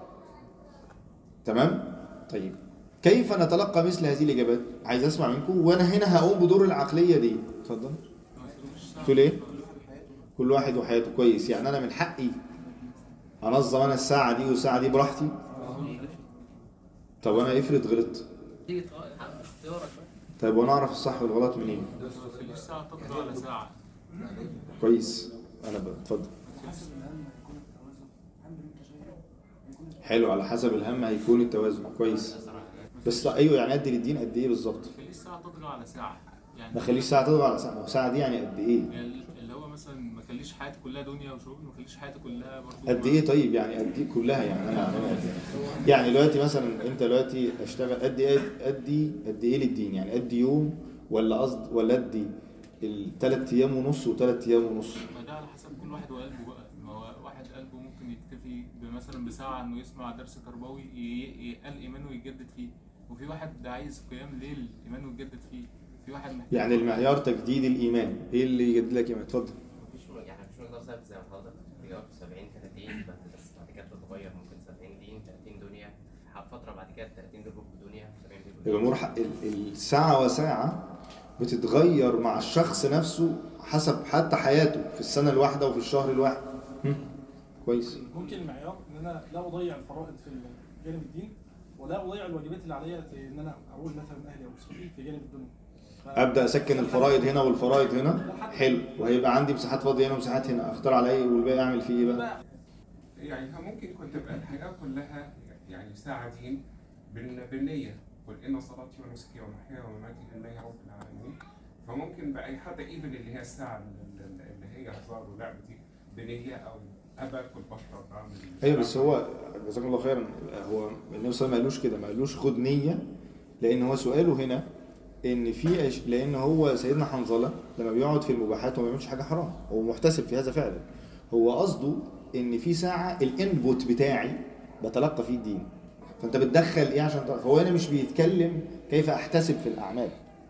تمام طيب كيف نتلقى مثل هذه الاجابات عايز اسمع منكم وانا هنا هقوم بدور العقليه دي اتفضل تقول ايه كل واحد وحياته كويس يعني انا من حقي انظم انا الساعه دي والساعه دي براحتي طب انا افرض غلطت تيجي تغ- اختيارك بقى طيب وانا اعرف الصح والغلط منين ما تخليش ساعه تقضي على ساعه كويس انا ب- اتفضل حلو على حسب الهم هيكون التوازن كويس بس لا ايوه يعني ادي للدين قد ايه بالظبط ما تخليش ساعه تطغى على ساعه يعني ما خليش ساعه تضغط على ساعه ما هو ساعه دي يعني قد ايه يعني اللي هو مثلا ما تخليش حياتي كلها دنيا وشغل ما تخليش حياتي كلها برضه قد ايه طيب يعني قد ايه كلها يعني انا أعملها قد إيه؟ يعني دلوقتي مثلا انت دلوقتي اشتغل قد ايه ادي قد ايه للدين يعني ادي يوم ولا قصد ولا ادي الثلاث ايام ونص وثلاث ايام ونص ما ده على حسب كل واحد وقلبه بقى ما هو واحد قلبه ممكن يكتفي مثلا بساعة انه يسمع درس تربوي ي- يقل ايمانه يتجدد فيه وفي واحد عايز قيام ليل ايمانه يتجدد فيه في واحد محتاج يعني المعيار تجديد الايمان ايه اللي يجدد لك ايمان اتفضل مفيش م- يعني مفيش مقدار ثابت زي ما حضرتك بتجاوب 70 30 بس بعد كده بتتغير ممكن 70 دين 30 دنيا ح- فترة بعد كده 30 دول بيبقوا دنيا 70 دول بيبقوا الامور ح- ال- الساعه وساعه بتتغير مع الشخص نفسه حسب حتى حياته في السنه الواحده وفي الشهر الواحد هم؟ كويس ممكن المعيار ان انا لا اضيع الفرائض في جانب الدين ولا اضيع الواجبات اللي عليا زي ان انا اقول مثلا اهلي او اسرتي في جانب الدنيا ف- ابدا اسكن الفرائض هنا والفرائض هنا حلو وهيبقى عندي مساحات فاضيه هنا ومساحات هنا اختار على ايه والباقي اعمل فيه ايه بقى يعني ها ممكن كنت تبقى الحياة كلها يعني ساعة دين بال- بالنية قل إن صلاتي ونسكي ومحياي ومماتي لله رب العالمين فممكن بقى حتى ايفن اللي هي الساعة اللي اللي هي هزار ولعب دي بنية أو أباكل بشرب بعمل ايوه بس هو جزاكم الله خيرا هو النبي صلى الله عليه وسلم ما قالوش كده ما قالوش خد نيه لان هو سؤاله هنا ان في أش... لان هو سيدنا حنظله لما بيقعد في المباحات وما بيعملش حاجه حرام هو محتسب في هذا فعلا هو قصده ان في ساعه الانبوت بتاعي بتلقى فيه الدين فانت بتدخل ايه عشان تعرف فهو هنا مش بيتكلم كيف احتسب في الاعمال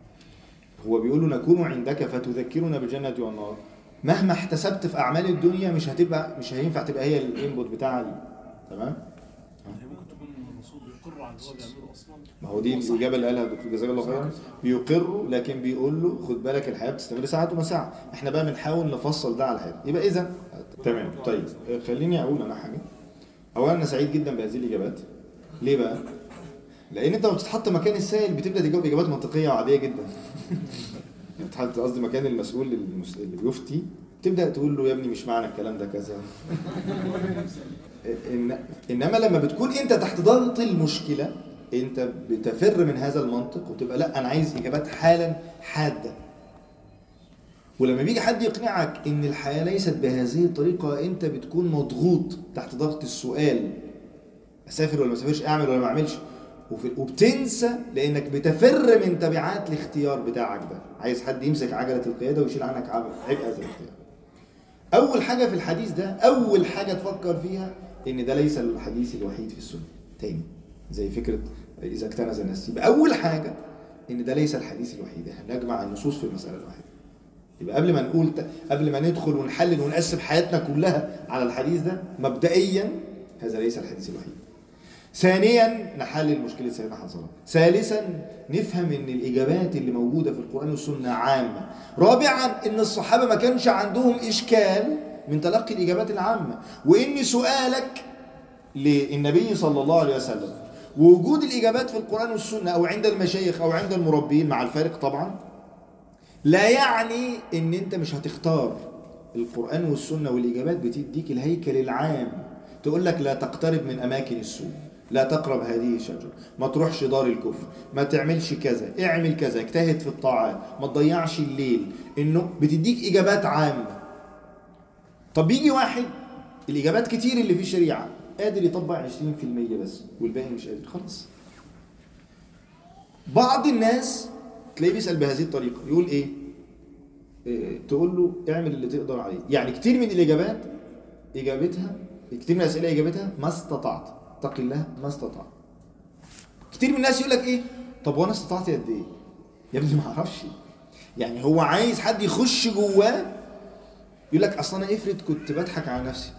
هو بيقول له نكون عندك فتذكرنا بالجنه والنار مهما احتسبت في اعمال الدنيا مش هتبقى مش هينفع تبقى هي الانبوت بتاع ال- تمام هي ممكن تكون الرسول بيقر على اللي هو بيعمله اصلا ما هو دي الاجابه اللي قالها الدكتور جزاك الله خيرا بيقر لكن بيقول له خد بالك الحياه بتستمر ساعات وساعه احنا بقى بنحاول نفصل ده على حاجه يبقى اذا تمام طيب خليني اقول انا حاجه اولا انا سعيد جدا بهذه الاجابات ليه بقى لان انت لما بتتحط مكان السائل بتبدا تجاوب اجابات منطقيه وعاديه جدا انت حضرتك قصدي مكان المسؤول المس- اللي بيفتي تبدا تقول له يا ابني مش معنى الكلام ده كذا إن انما لما بتكون انت تحت ضغط المشكله انت بتفر من هذا المنطق وتبقى لا انا عايز اجابات حالا حاده ولما بيجي حد يقنعك ان الحياه ليست بهذه الطريقه انت بتكون مضغوط تحت ضغط السؤال اسافر ولا ما اسافرش اعمل ولا ما اعملش وفي- وبتنسى لانك بتفر من تبعات الاختيار بتاعك ده عايز حد يمسك عجله القياده ويشيل عنك عبء عبء هذا الاختيار اول حاجه في الحديث ده اول حاجه تفكر فيها ان ده ليس الحديث الوحيد في السنه تاني زي فكره اذا اكتنز الناس يبقى اول حاجه ان ده ليس الحديث الوحيد احنا نجمع النصوص في المساله الواحده يبقى قبل ما نقول قبل ما ندخل ونحلل ونقسم حياتنا كلها على الحديث ده مبدئيا هذا ليس الحديث الوحيد ثانيا نحلل مشكلة سيدنا حنظلة ثالثا نفهم ان الاجابات اللي موجودة في القرآن والسنة عامة رابعا ان الصحابة ما كانش عندهم اشكال من تلقي الاجابات العامة وان سؤالك للنبي صلى الله عليه وسلم ووجود الاجابات في القرآن والسنة او عند المشايخ او عند المربين مع الفارق طبعا لا يعني ان انت مش هتختار القرآن والسنة والإجابات بتديك الهيكل العام تقول لك لا تقترب من أماكن السوء لا تقرب هذه الشجرة ما تروحش دار الكفر ما تعملش كذا اعمل كذا اجتهد في الطاعات ما تضيعش الليل انه بتديك إجابات عامة طب يجي واحد الإجابات كتير اللي في الشريعة قادر يطبق 20% بس والباقي مش قادر خلاص بعض الناس تلاقيه بيسأل بهذه الطريقة يقول ايه إيه، تقول له اعمل اللي تقدر عليه يعني كتير من الإجابات إجابتها كتير من الأسئلة إجابتها ما استطعت اتق الله ما استطعت كتير من الناس يقول لك ايه طب وانا استطعت قد ايه يا ابني ما اعرفش يعني هو عايز حد يخش جواه يقول لك اصل انا افرض كنت بضحك على نفسي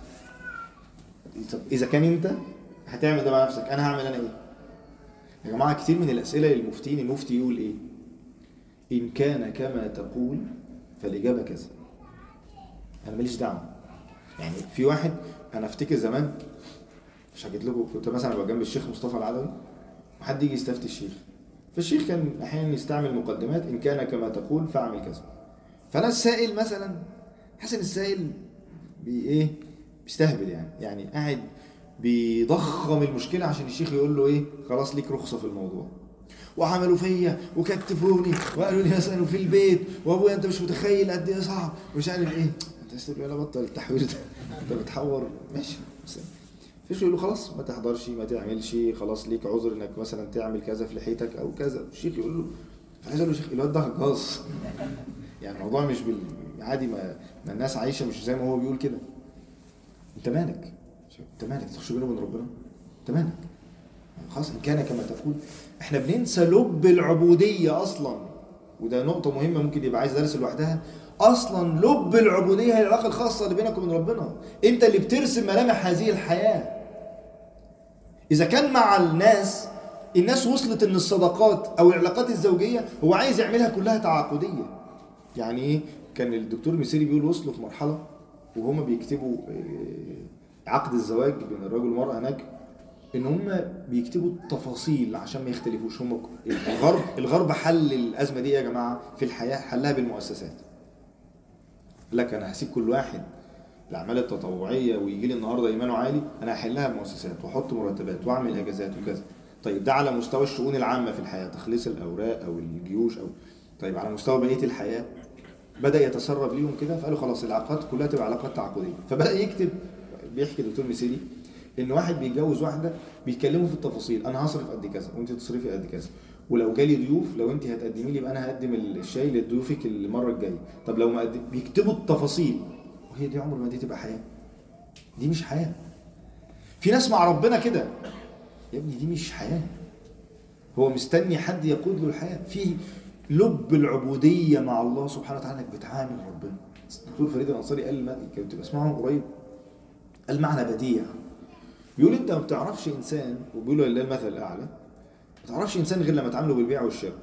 طب اذا كان انت هتعمل ده مع نفسك انا هعمل انا ايه يا جماعه كتير من الاسئله للمفتين المفتي يقول ايه ان كان كما تقول فالاجابه كذا انا ماليش دعوه يعني في واحد انا افتكر زمان مش حكيت لكم كنت مثلا ببقى جنب الشيخ مصطفى العدوي وحد يجي يستفتي الشيخ فالشيخ كان احيانا يستعمل مقدمات ان كان كما تقول فاعمل كذا فانا السائل مثلا حسن السائل بي ايه بيستهبل يعني يعني قاعد بيضخم المشكله عشان الشيخ يقول له ايه خلاص ليك رخصه في الموضوع وعملوا فيا وكتفوني وقالوا لي مثلا في البيت وابويا انت مش متخيل قد ايه صعب ومش عارف ايه انت عايز تقول له لا بطل التحوير ده انت بتحور ماشي بس فيش يقول له خلاص ما تحضرش ما تعملش خلاص ليك عذر انك مثلا تعمل كذا في لحيتك او كذا الشيخ يقول له عايز اقول له يا شيخ الواد ده هجاص يعني الموضوع مش بال عادي ما, ما الناس عايشه مش زي ما هو بيقول كده انت مالك انت مالك تخش بينه وبين ربنا انت مالك خلاص ان كان كما تقول احنا بننسى لب العبوديه اصلا وده نقطه مهمه ممكن يبقى عايز درس لوحدها اصلا لب العبوديه هي العلاقه الخاصه اللي بينك وبين ربنا انت اللي بترسم ملامح هذه الحياه اذا كان مع الناس الناس وصلت ان الصداقات او العلاقات الزوجيه هو عايز يعملها كلها تعاقديه يعني ايه كان الدكتور ميسيري بيقول وصلوا في مرحله وهما بيكتبوا آه، عقد الزواج بين الرجل والمراه هناك ان هم بيكتبوا التفاصيل عشان ما يختلفوش هم الغرب الغرب حل الازمه دي يا جماعه في الحياه حلها بالمؤسسات قال لك انا هسيب كل واحد الاعمال التطوعيه ويجي لي النهارده ايمانه عالي انا هحلها بمؤسسات واحط مرتبات واعمل اجازات وكذا طيب ده على مستوى الشؤون العامه في الحياه تخليص الاوراق او الجيوش او طيب على مستوى بقيه الحياه بدا يتسرب ليهم كده فقالوا خلاص العلاقات كلها تبقى علاقات تعاقديه فبدا يكتب بيحكي الدكتور ميسيري ان واحد بيتجوز واحده بيتكلموا في التفاصيل انا هصرف قد كذا وانت تصرفي قد كذا ولو جالي ضيوف لو انت هتقدمي لي يبقى انا هقدم الشاي لضيوفك المره الجايه طب لو ما قدم بيكتبوا التفاصيل وهي دي عمر ما دي تبقى حياه دي مش حياه في ناس مع ربنا كده يا ابني دي مش حياه هو مستني حد يقود له الحياه في لب العبوديه مع الله سبحانه وتعالى انك بتعامل ربنا الدكتور فريد الانصاري قال ما كنت بسمعه قريب قال معنى بديع بيقول انت ما بتعرفش انسان وبيقولوا لله المثل الاعلى ما تعرفش انسان غير لما تعامله بالبيع والشراء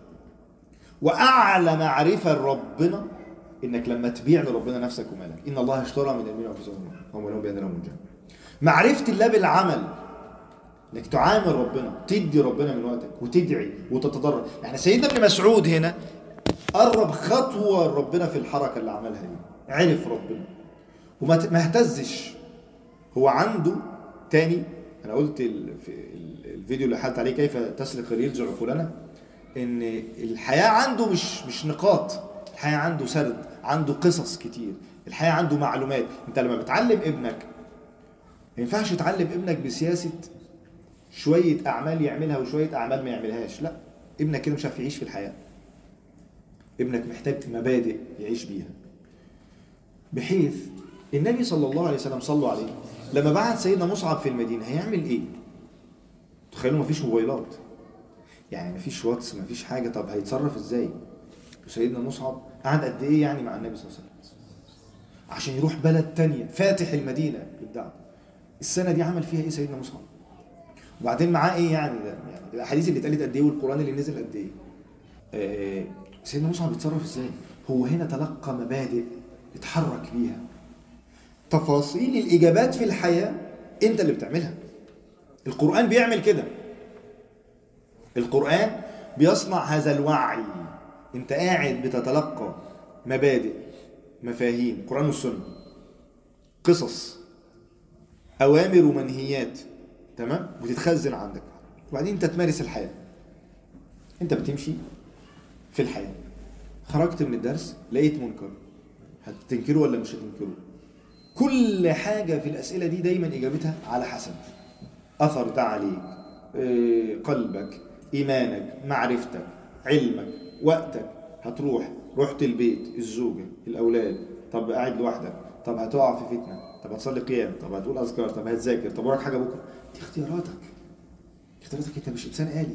واعلى معرفه لربنا انك لما تبيع لربنا نفسك ومالك ان الله اشترى من المؤمنين انفسهم هم لهم بان لهم الجنه معرفه الله بالعمل انك تعامل ربنا تدي ربنا من وقتك وتدعي وتتضرع يعني سيدنا ابن مسعود هنا قرب خطوة ربنا في الحركة اللي عملها دي عرف ربنا وما ت- ما اهتزش هو عنده تاني انا قلت ال- في ال- الفيديو اللي حلت عليه كيف تسلك الريلز عقولنا ان الحياة عنده مش مش نقاط الحياة عنده سرد عنده قصص كتير الحياة عنده معلومات انت لما بتعلم ابنك ما ينفعش تعلم ابنك بسياسة شوية أعمال يعملها وشوية أعمال ما يعملهاش لا ابنك كده مش عارف يعيش في الحياة ابنك محتاج مبادئ يعيش بيها بحيث النبي صلى الله عليه وسلم صلوا عليه لما بعت سيدنا مصعب في المدينة هيعمل ايه تخيلوا مفيش موبايلات يعني مفيش واتس مفيش حاجة طب هيتصرف ازاي وسيدنا مصعب قعد قد ايه يعني مع النبي صلى الله عليه وسلم عشان يروح بلد تانية فاتح المدينة بالدعوة السنة دي عمل فيها ايه سيدنا مصعب وبعدين معاه ايه يعني ده يعني الاحاديث اللي اتقالت قد ايه والقران اللي نزل قد ايه آه، سيدنا مصعب بيتصرف ازاي هو هنا تلقى مبادئ اتحرك بيها تفاصيل الاجابات في الحياه انت اللي بتعملها القران بيعمل كده القران بيصنع هذا الوعي انت قاعد بتتلقى مبادئ مفاهيم القران والسنه قصص اوامر ومنهيات تمام وتتخزن عندك وبعدين انت تمارس الحياه انت بتمشي في الحياه خرجت من الدرس لقيت منكر هتنكره ولا مش هتنكره كل حاجه في الاسئله دي دايما اجابتها على حسب اثر ده عليك إيه، قلبك ايمانك معرفتك علمك وقتك هتروح رحت البيت الزوجه الاولاد طب قاعد لوحدك طب هتقع في فتنه طب هتصلي قيام طب هتقول اذكار طب هتذاكر طب وراك حاجه بكره دي اختياراتك اختياراتك انت مش انسان آلي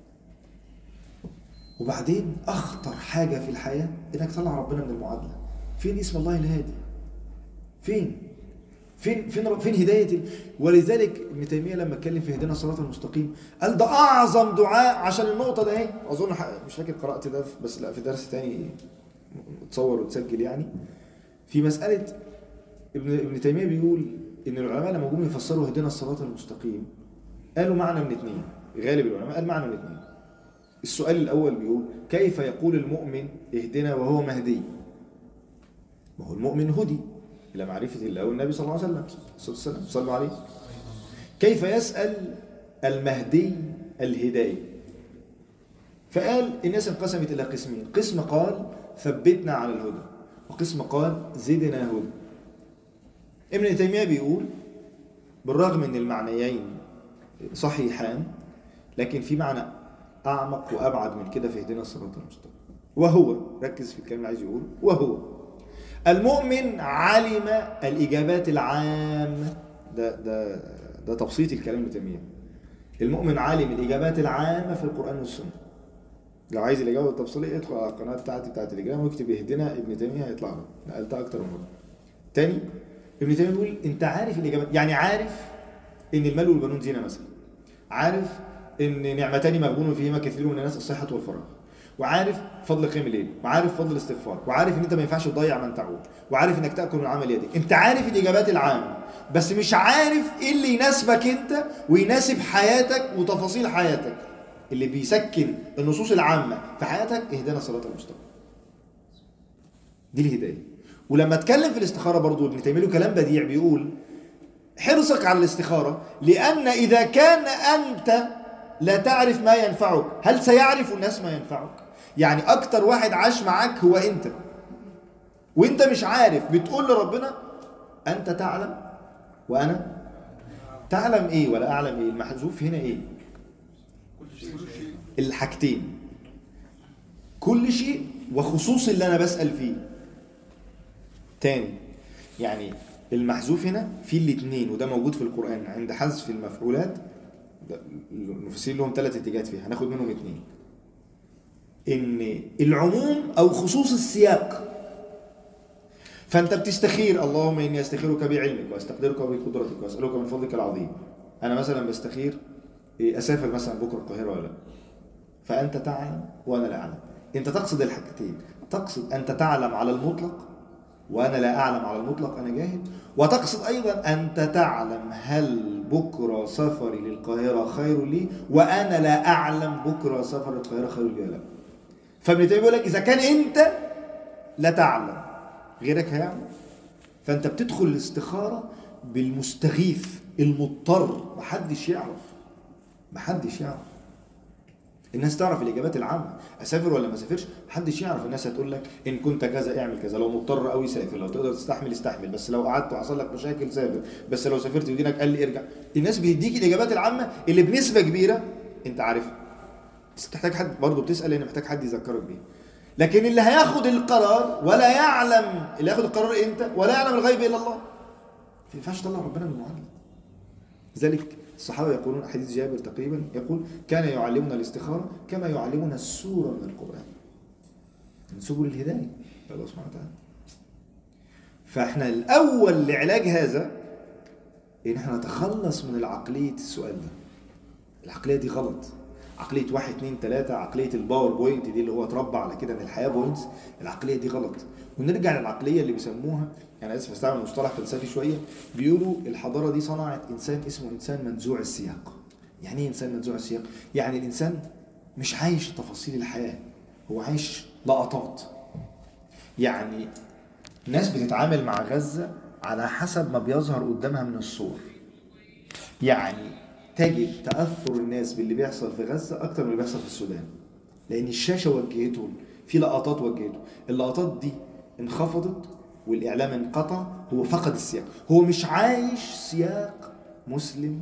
وبعدين اخطر حاجه في الحياه انك تطلع ربنا من المعادله فين اسم الله الهادي فين فين فين فين هدايه ال... ولذلك ابن تيميه لما اتكلم في هدينا الصراط المستقيم قال ده اعظم دعاء عشان النقطه ده اهي اظن ح- مش فاكر قرات ده في- بس لا في درس تاني اتصور وتسجل يعني في مساله ابن ابن تيميه بيقول ان العلماء لما جم يفسروا هدينا الصراط المستقيم قالوا معنى من اثنين غالب العلماء قال معنى من اثنين السؤال الاول بيقول كيف يقول المؤمن اهدنا وهو مهدي ما هو المؤمن هدي الى معرفه الله والنبي صلى الله عليه وسلم صلى الله عليه وسلم صلوا عليه كيف يسال المهدي الهدايه فقال الناس انقسمت الى قسمين قسم قال ثبتنا على الهدى وقسم قال زدنا هدى ابن تيميه بيقول بالرغم ان المعنيين صحيحان لكن في معنى اعمق وابعد من كده في اهدنا الصراط المستقيم وهو ركز في الكلام اللي عايز يقوله وهو المؤمن علم الاجابات العامه ده ده ده تبسيط الكلام ابن تيميه المؤمن عالم الاجابات العامه في القران والسنه لو عايز الاجابه التفصيليه ادخل على القناه بتاعتي بتاعت الاجابه واكتب اهدنا ابن تيميه هيطلع لك نقلتها اكتر من مره تاني ابن تيميه بيقول انت عارف الاجابات يعني عارف ان المال والبنون زينه مثلا عارف ان نعمتان مغبون فيهما كثير من الناس الصحه والفراغ وعارف فضل قيام الليل وعارف فضل الاستغفار وعارف ان انت ما ينفعش تضيع من تعود وعارف انك تاكل من عمل يدك انت عارف الاجابات العامه بس مش عارف ايه اللي يناسبك انت ويناسب حياتك وتفاصيل حياتك اللي بيسكن النصوص العامه في حياتك اهدنا الصراط المستقيم دي الهدايه ولما اتكلم في الاستخاره برضو ابن تيميه له كلام بديع بيقول حرصك على الاستخاره لان اذا كان انت لا تعرف ما ينفعك هل سيعرف الناس ما ينفعك يعني اكتر واحد عاش معاك هو انت وانت مش عارف بتقول لربنا انت تعلم وانا تعلم ايه ولا اعلم ايه المحذوف هنا ايه الحاجتين كل شيء وخصوص اللي انا بسال فيه تاني يعني المحذوف هنا في الاثنين وده موجود في القران عند حذف المفعولات ده المفسرين لهم ثلاث اتجاهات فيها هناخد منهم اثنين ان العموم او خصوص السياق فانت بتستخير اللهم اني استخيرك بعلمك واستقدرك بقدرتك واسالك من فضلك العظيم انا مثلا بستخير إيه، اسافر مثلا بكره القاهره ولا لا فانت تعلم وانا لا اعلم انت تقصد الحاجتين تقصد انت تعلم على المطلق وانا لا اعلم على المطلق انا جاهل وتقصد ايضا انت تعلم هل بكره سفري للقاهره خير لي وانا لا اعلم بكره سفر القاهره خير لي ولا لا فابن تيميه بيقول لك اذا كان انت لا تعلم غيرك هيعلم فانت بتدخل الاستخاره بالمستغيث المضطر محدش يعرف محدش يعرف الناس تعرف الاجابات العامه اسافر ولا ما اسافرش محدش يعرف الناس هتقول لك ان كنت كذا اعمل كذا لو مضطر قوي سافر لو تقدر تستحمل استحمل بس لو قعدت وحصل لك مشاكل سافر بس لو سافرت ودينك قال لي ارجع الناس بتديك الاجابات العامه اللي بنسبه كبيره انت عارفها بس بتحتاج حد برضه بتسال لان محتاج حد يذكرك بيه لكن اللي هياخد القرار ولا يعلم اللي هياخد القرار امتى ولا يعلم الغيب الا الله ما ينفعش تطلع ربنا من المعادله لذلك الصحابه يقولون حديث جابر تقريبا يقول كان يعلمنا الاستخاره كما يعلمنا السوره من القران من سبل الهدايه الله سبحانه وتعالى فاحنا الاول لعلاج هذا ان احنا نتخلص من العقليه السؤال ده العقليه دي غلط عقليه واحد اتنين تلاته عقليه الباوربوينت دي اللي هو اتربى على كده ان الحياه بوينتس العقليه دي غلط ونرجع للعقليه اللي بيسموها انا اسف استعمل مصطلح فلسفي شويه بيقولوا الحضاره دي صنعت انسان اسمه انسان منزوع السياق يعني ايه انسان منزوع السياق يعني الانسان مش عايش تفاصيل الحياه هو عايش لقطات يعني ناس بتتعامل مع غزه على حسب ما بيظهر قدامها من الصور يعني تجد تاثر الناس باللي بيحصل في غزه اكتر من اللي بيحصل في السودان لان الشاشه وجهته في لقطات وجهته اللقطات دي انخفضت والاعلام انقطع هو فقد السياق هو مش عايش سياق مسلم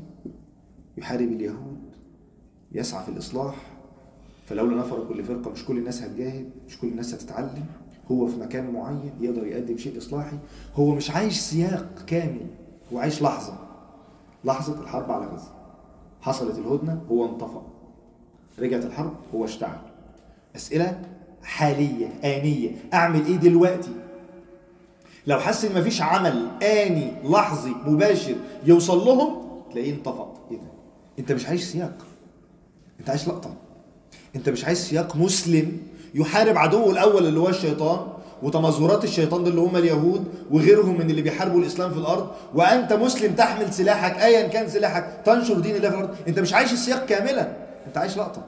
يحارب اليهود يسعى في الاصلاح فلولا نفر كل فرقه مش كل الناس هتجاهد مش كل الناس هتتعلم هو في مكان معين يقدر يقدم شيء اصلاحي هو مش عايش سياق كامل هو عايش لحظه لحظه الحرب على غزه حصلت الهدنه هو انطفأ رجعت الحرب هو اشتعل اسئله حاليه انيه اعمل ايه دلوقتي لو حس ان مفيش عمل اني لحظي مباشر يوصل لهم تلاقيه انطفأ ايه ده انت مش عايش سياق انت عايش لقطه انت مش عايز سياق مسلم يحارب عدوه الاول اللي هو الشيطان وتمظهرات الشيطان ده اللي هم اليهود وغيرهم من اللي بيحاربوا الاسلام في الارض وانت مسلم تحمل سلاحك ايا كان سلاحك تنشر دين الله في الارض انت مش عايش السياق كاملا انت عايش لقطه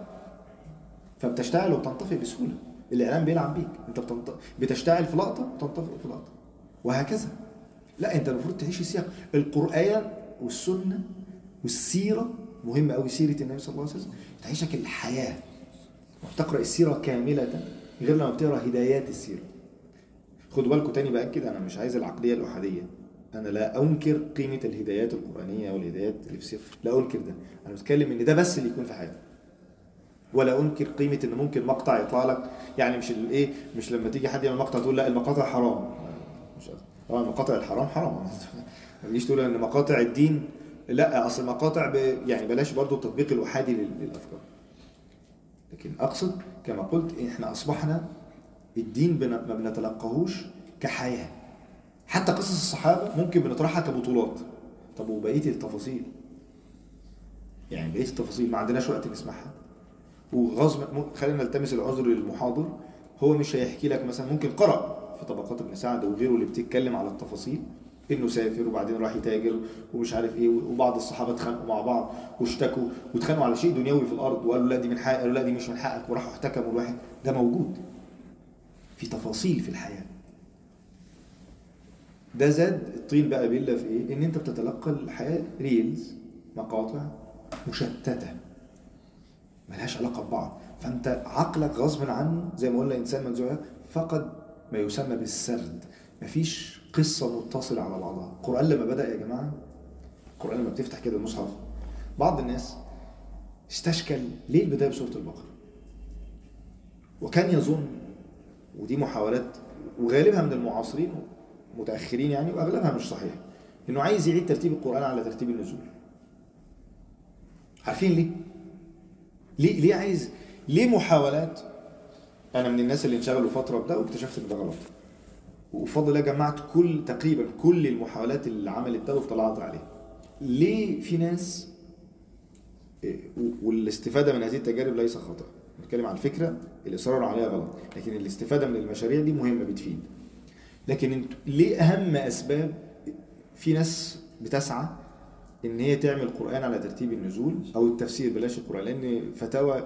فبتشتعل وبتنطفئ بسهوله الاعلام بيلعب بيك انت بتنط... بتشتعل في لقطه وتنطفئ في لقطه وهكذا لا انت المفروض تعيش السياق القران والسنه والسيره مهمه قوي سيره النبي صلى الله عليه وسلم تعيشك الحياه تقرا السيره كامله غير لما بتقرا هدايات السيره خدوا بالكم تاني باكد انا مش عايز العقليه الاحاديه انا لا انكر قيمه الهدايات القرانيه والهدايات اللي في السيره لا انكر ده انا بتكلم ان ده بس اللي يكون في حياتي ولا انكر قيمه ان ممكن مقطع يطلع لك يعني مش الايه مش لما تيجي حد يعمل مقطع تقول لا المقاطع حرام مش قصدي. طبعا مقاطع الحرام حرام ما تجيش تقول ان مقاطع الدين لا اصل المقاطع ب... يعني بلاش برضو التطبيق الوحادي لل- للافكار لكن اقصد كما قلت احنا اصبحنا الدين بن... ما بنتلقاهوش كحياه حتى قصص الصحابه ممكن بنطرحها كبطولات طب وبقيه التفاصيل يعني بقيه التفاصيل ما عندناش وقت نسمعها وغصب م- خلينا نلتمس العذر للمحاضر هو مش هيحكي لك مثلا ممكن قرأ في طبقات ابن سعد وغيره اللي بتتكلم على التفاصيل انه سافر وبعدين راح يتاجر ومش عارف ايه وبعض الصحابه اتخانقوا مع بعض واشتكوا واتخانقوا على شيء دنيوي في الارض وقالوا لا دي من حقك قالوا لا دي مش من حقك وراحوا احتكموا الواحد ده موجود في تفاصيل في الحياه ده زاد الطين بقى بيلا في ايه ان انت بتتلقى الحياه ريلز مقاطع مشتته ملهاش علاقه ببعض فانت عقلك غصب عنه زي ما قلنا انسان منزوع فقد ما يسمى بالسرد مفيش قصه متصله على بعضها القران لما بدا يا جماعه القران لما بتفتح كده المصحف بعض الناس استشكل ليه البدايه بسوره البقره وكان يظن ودي محاولات وغالبها من المعاصرين متاخرين يعني واغلبها مش صحيح انه عايز يعيد ترتيب القران على ترتيب النزول عارفين ليه ليه ليه عايز ليه محاولات انا من الناس اللي انشغلوا فتره بده واكتشفت ان ده غلط وبفضل الله جمعت كل تقريبا كل المحاولات اللي عملت ده وطلعت عليها ليه في ناس إيه، و- والاستفاده من هذه التجارب ليس خطا نتكلم عن الفكره الاصرار عليها غلط لكن الاستفاده من المشاريع دي مهمه بتفيد لكن انت ليه اهم اسباب في ناس بتسعى ان هي تعمل قران على ترتيب النزول او التفسير بلاش القران لان فتاوى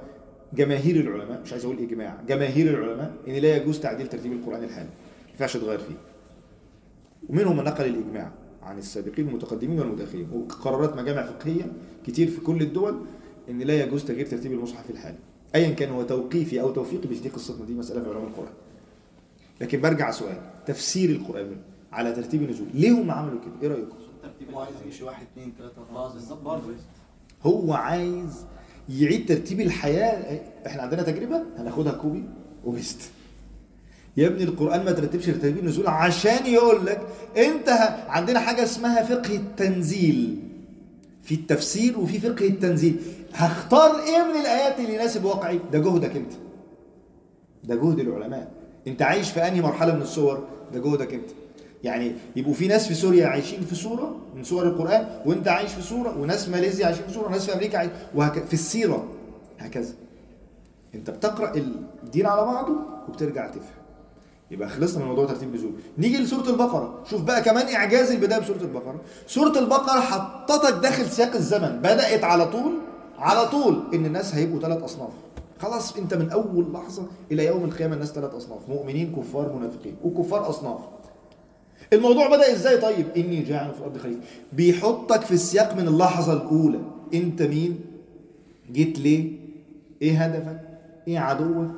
جماهير العلماء مش عايز اقول اجماع جماهير العلماء ان لا يجوز تعديل ترتيب القران الحالي ما ينفعش تغير فيه ومنهم من نقل الاجماع عن السابقين المتقدمين والمتاخرين وقرارات مجامع فقهيه كتير في كل الدول ان لا يجوز تغيير ترتيب المصحف الحالي ايا كان هو توقيفي او توفيقي مش دي قصتنا دي مساله في علوم القران لكن برجع سؤال تفسير القران على ترتيب النزول ليه هم عملوا كده ايه رايكم هو عايز يمشي واحد اثنين ثلاثة أربعة بالظبط برضه هو عايز يعيد ترتيب الحياة احنا عندنا تجربة هناخدها كوبي وبيست يا ابني القرآن ما ترتبش ترتيب النزول عشان يقول لك انت ه- عندنا حاجة اسمها فقه التنزيل في التفسير وفي فقه التنزيل هختار ايه من الآيات اللي يناسب واقعي ده جهدك انت ده جهد العلماء انت عايش في انهي مرحلة من الصور ده جهدك انت يعني يبقوا في ناس في سوريا عايشين في سورة من سور القرآن وانت عايش في سورة وناس ماليزيا عايشين في سورة وناس في امريكا عايش وهكذا في السيرة هكذا انت بتقرأ الدين على بعضه وبترجع تفهم يبقى خلصنا من موضوع ترتيب النزول نيجي لسورة البقرة شوف بقى كمان إعجاز البداية بسورة البقرة سورة البقرة حطتك داخل سياق الزمن بدأت على طول على طول إن الناس هيبقوا ثلاث أصناف خلاص أنت من أول لحظة إلى يوم القيامة الناس ثلاث أصناف مؤمنين كفار منافقين وكفار أصناف الموضوع بدأ إزاي طيب إني جاعل في الأرض خليفة بيحطك في السياق من اللحظة الأولى أنت مين جيت ليه إيه هدفك إيه عدوك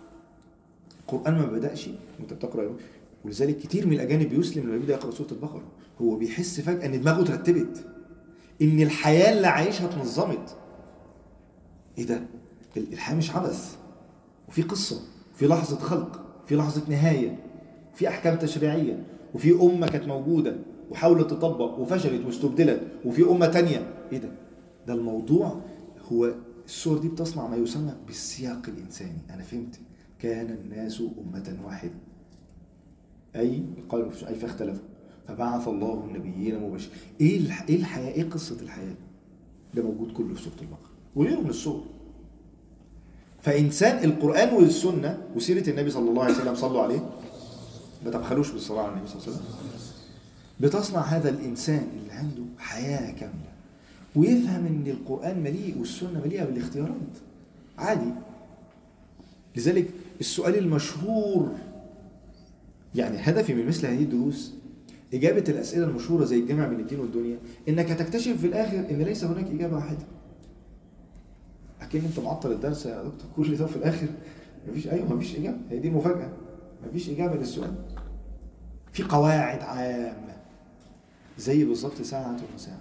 القرآن ما بدأش وانت بتقرأ يوم. ولذلك كتير من الأجانب بيسلم لما يبدأ يقرأ سورة البقرة هو بيحس فجأة إن دماغه اترتبت إن الحياة اللي عايشها اتنظمت إيه ده؟ ال- الحياة مش عبث وفي قصة في لحظة خلق في لحظة نهاية في أحكام تشريعية وفي أمة كانت موجودة وحاولت تطبق وفشلت واستبدلت وفي أمة تانية إيه ده؟ ده الموضوع هو الصور دي بتصنع ما يسمى بالسياق الإنساني أنا فهمت كان الناس أمة واحدة أي قالوا أي فاختلفوا فبعث الله النبيين مباشرين إيه الح... إيه الحياة إيه قصة الحياة ده موجود كله في سورة البقرة وغيره من السور فإنسان القرآن والسنة وسيرة النبي صلى الله عليه وسلم صلوا عليه ما تبخلوش بالصلاة على النبي صلى الله عليه وسلم بتصنع هذا الإنسان اللي عنده حياة كاملة ويفهم ان القرآن مليء والسنة مليئة بالاختيارات عادي لذلك السؤال المشهور يعني هدفي من مثل هذه الدروس إجابة الأسئلة المشهورة زي الجمع بين الدين والدنيا إنك هتكتشف في الآخر إن ليس هناك إجابة واحدة أكيد أنت معطل الدرس يا دكتور كل ده في الآخر مفيش أيوه مفيش إجابة هي دي المفاجأة مفيش إجابة للسؤال في قواعد عامة زي بالظبط ساعة وساعة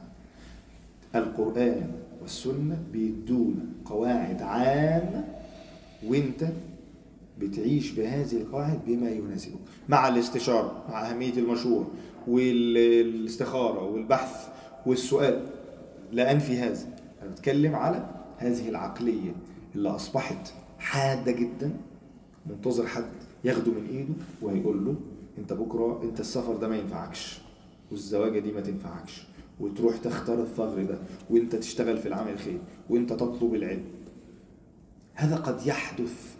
القرآن والسنة بيدونا قواعد عامة وانت بتعيش بهذه القواعد بما يناسبك مع الاستشارة مع أهمية المشورة والاستخارة والبحث والسؤال لا أنفي هذا أنا بتكلم على هذه العقلية اللي أصبحت حادة جدا منتظر حد ياخده من إيده ويقول له أنت بكرة أنت السفر ده ما ينفعكش والزواجة دي ما تنفعكش وتروح تختار الثغر ده وانت تشتغل في العمل الخير وانت تطلب العلم هذا قد يحدث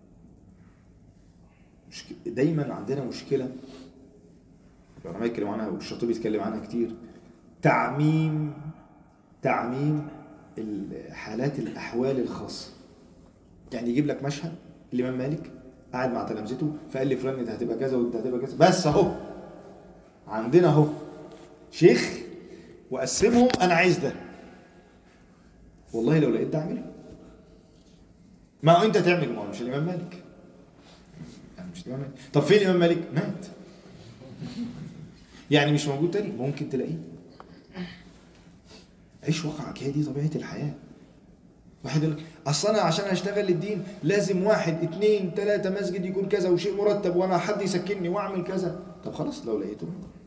مشك... دايما عندنا مشكلة العلماء يتكلموا عنها والشاطبي يتكلم عنها كتير تعميم تعميم حالات الأحوال الخاصة يعني يجيب لك مشهد الإمام مالك قاعد مع تلامذته فقال لي فلان انت هتبقى كذا وانت هتبقى كذا بس اهو عندنا اهو شيخ واقسمهم انا عايز ده والله لو لقيت ده اعمله ما هو انت تعمل ما هو مش الامام مالك يعني مش الامام مالك طب فين الامام مالك مات يعني مش موجود تاني ممكن تلاقيه عيش واقعك هي دي طبيعه الحياه واحد يقول لك اصل انا عشان اشتغل للدين لازم واحد اتنين تلاته مسجد يكون كذا وشيء مرتب وانا حد يسكنني واعمل كذا طب خلاص لو لقيته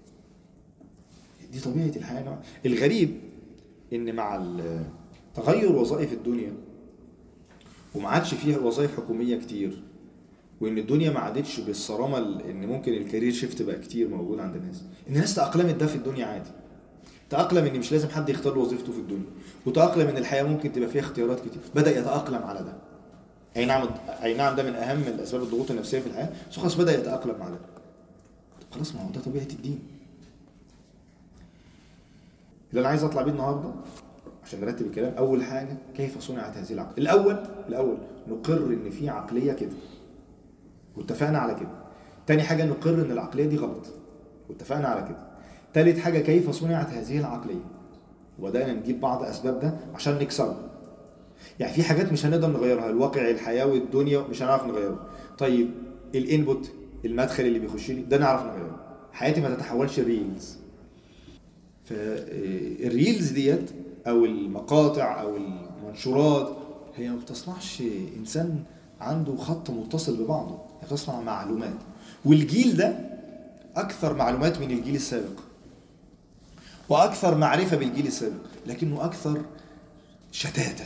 دي طبيعة الحياة نوع. الغريب ان مع تغير وظائف الدنيا وما عادش فيها وظائف حكومية كتير وان الدنيا ما عادتش بالصرامة ان ممكن الكارير شيفت بقى كتير موجود عند الناس الناس تأقلمت ده في الدنيا عادي تأقلم ان مش لازم حد يختار وظيفته في الدنيا وتأقلم ان الحياة ممكن تبقى فيها اختيارات كتير بدأ يتأقلم على ده اي نعم اي نعم ده من اهم الاسباب الضغوط النفسيه في الحياه بس خلاص بدا يتاقلم مع ده خلاص ما هو ده طبيعه الدين اللي انا عايز اطلع بيه النهارده عشان عشان نرتب الكلام اول حاجه كيف صنعت هذه العقليه الاول الاول نقر ان في عقليه كده واتفقنا على كده تاني حاجه نقر ان العقليه دي غلط واتفقنا على كده تالت حاجه كيف صنعت هذه العقليه وبدانا نجيب بعض اسباب ده عشان نكسره يعني في حاجات مش هنقدر نغيرها الواقع الحياه والدنيا مش هنعرف نغيره طيب الانبوت المدخل اللي بيخش لي ده نعرف نغيره حياتي ما تتحولش ريلز فالريلز ديت او المقاطع او المنشورات هي ما بتصنعش انسان عنده خط متصل ببعضه هي بتصنع معلومات والجيل ده اكثر معلومات من الجيل السابق واكثر معرفه بالجيل السابق لكنه اكثر شتاتا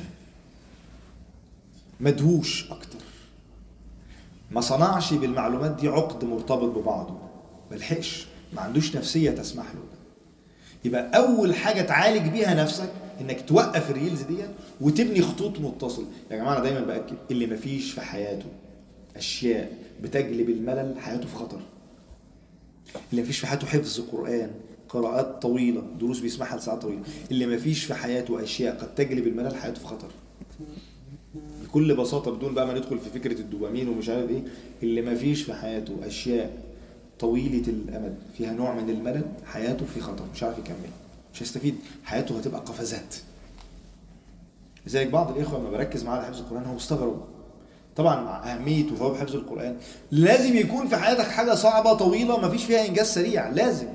مدهوش اكتر ما صنعش بالمعلومات دي عقد مرتبط ببعضه ملحقش ما عندوش نفسيه تسمح له يبقى اول حاجه تعالج بيها نفسك انك توقف الريلز ديت وتبني خطوط متصل يا جماعه انا دايما باكد اللي ما فيش في حياته اشياء بتجلب الملل حياته في خطر اللي ما فيش في حياته حفظ قران قراءات طويله دروس بيسمعها لساعات طويله اللي ما فيش في حياته اشياء قد تجلب الملل حياته في خطر بكل بساطه بدون بقى ما ندخل في فكره الدوبامين ومش عارف ايه اللي ما فيش في حياته اشياء طويله الامد فيها نوع من الملل حياته في خطر مش عارف يكمل مش هيستفيد حياته هتبقى قفزات لذلك بعض الاخوه لما بركز معاه على حفظ القران هو مستغرب طبعا مع اهميه وثواب حفظ القران لازم يكون في حياتك حاجه صعبه طويله ما فيش فيها انجاز سريع لازم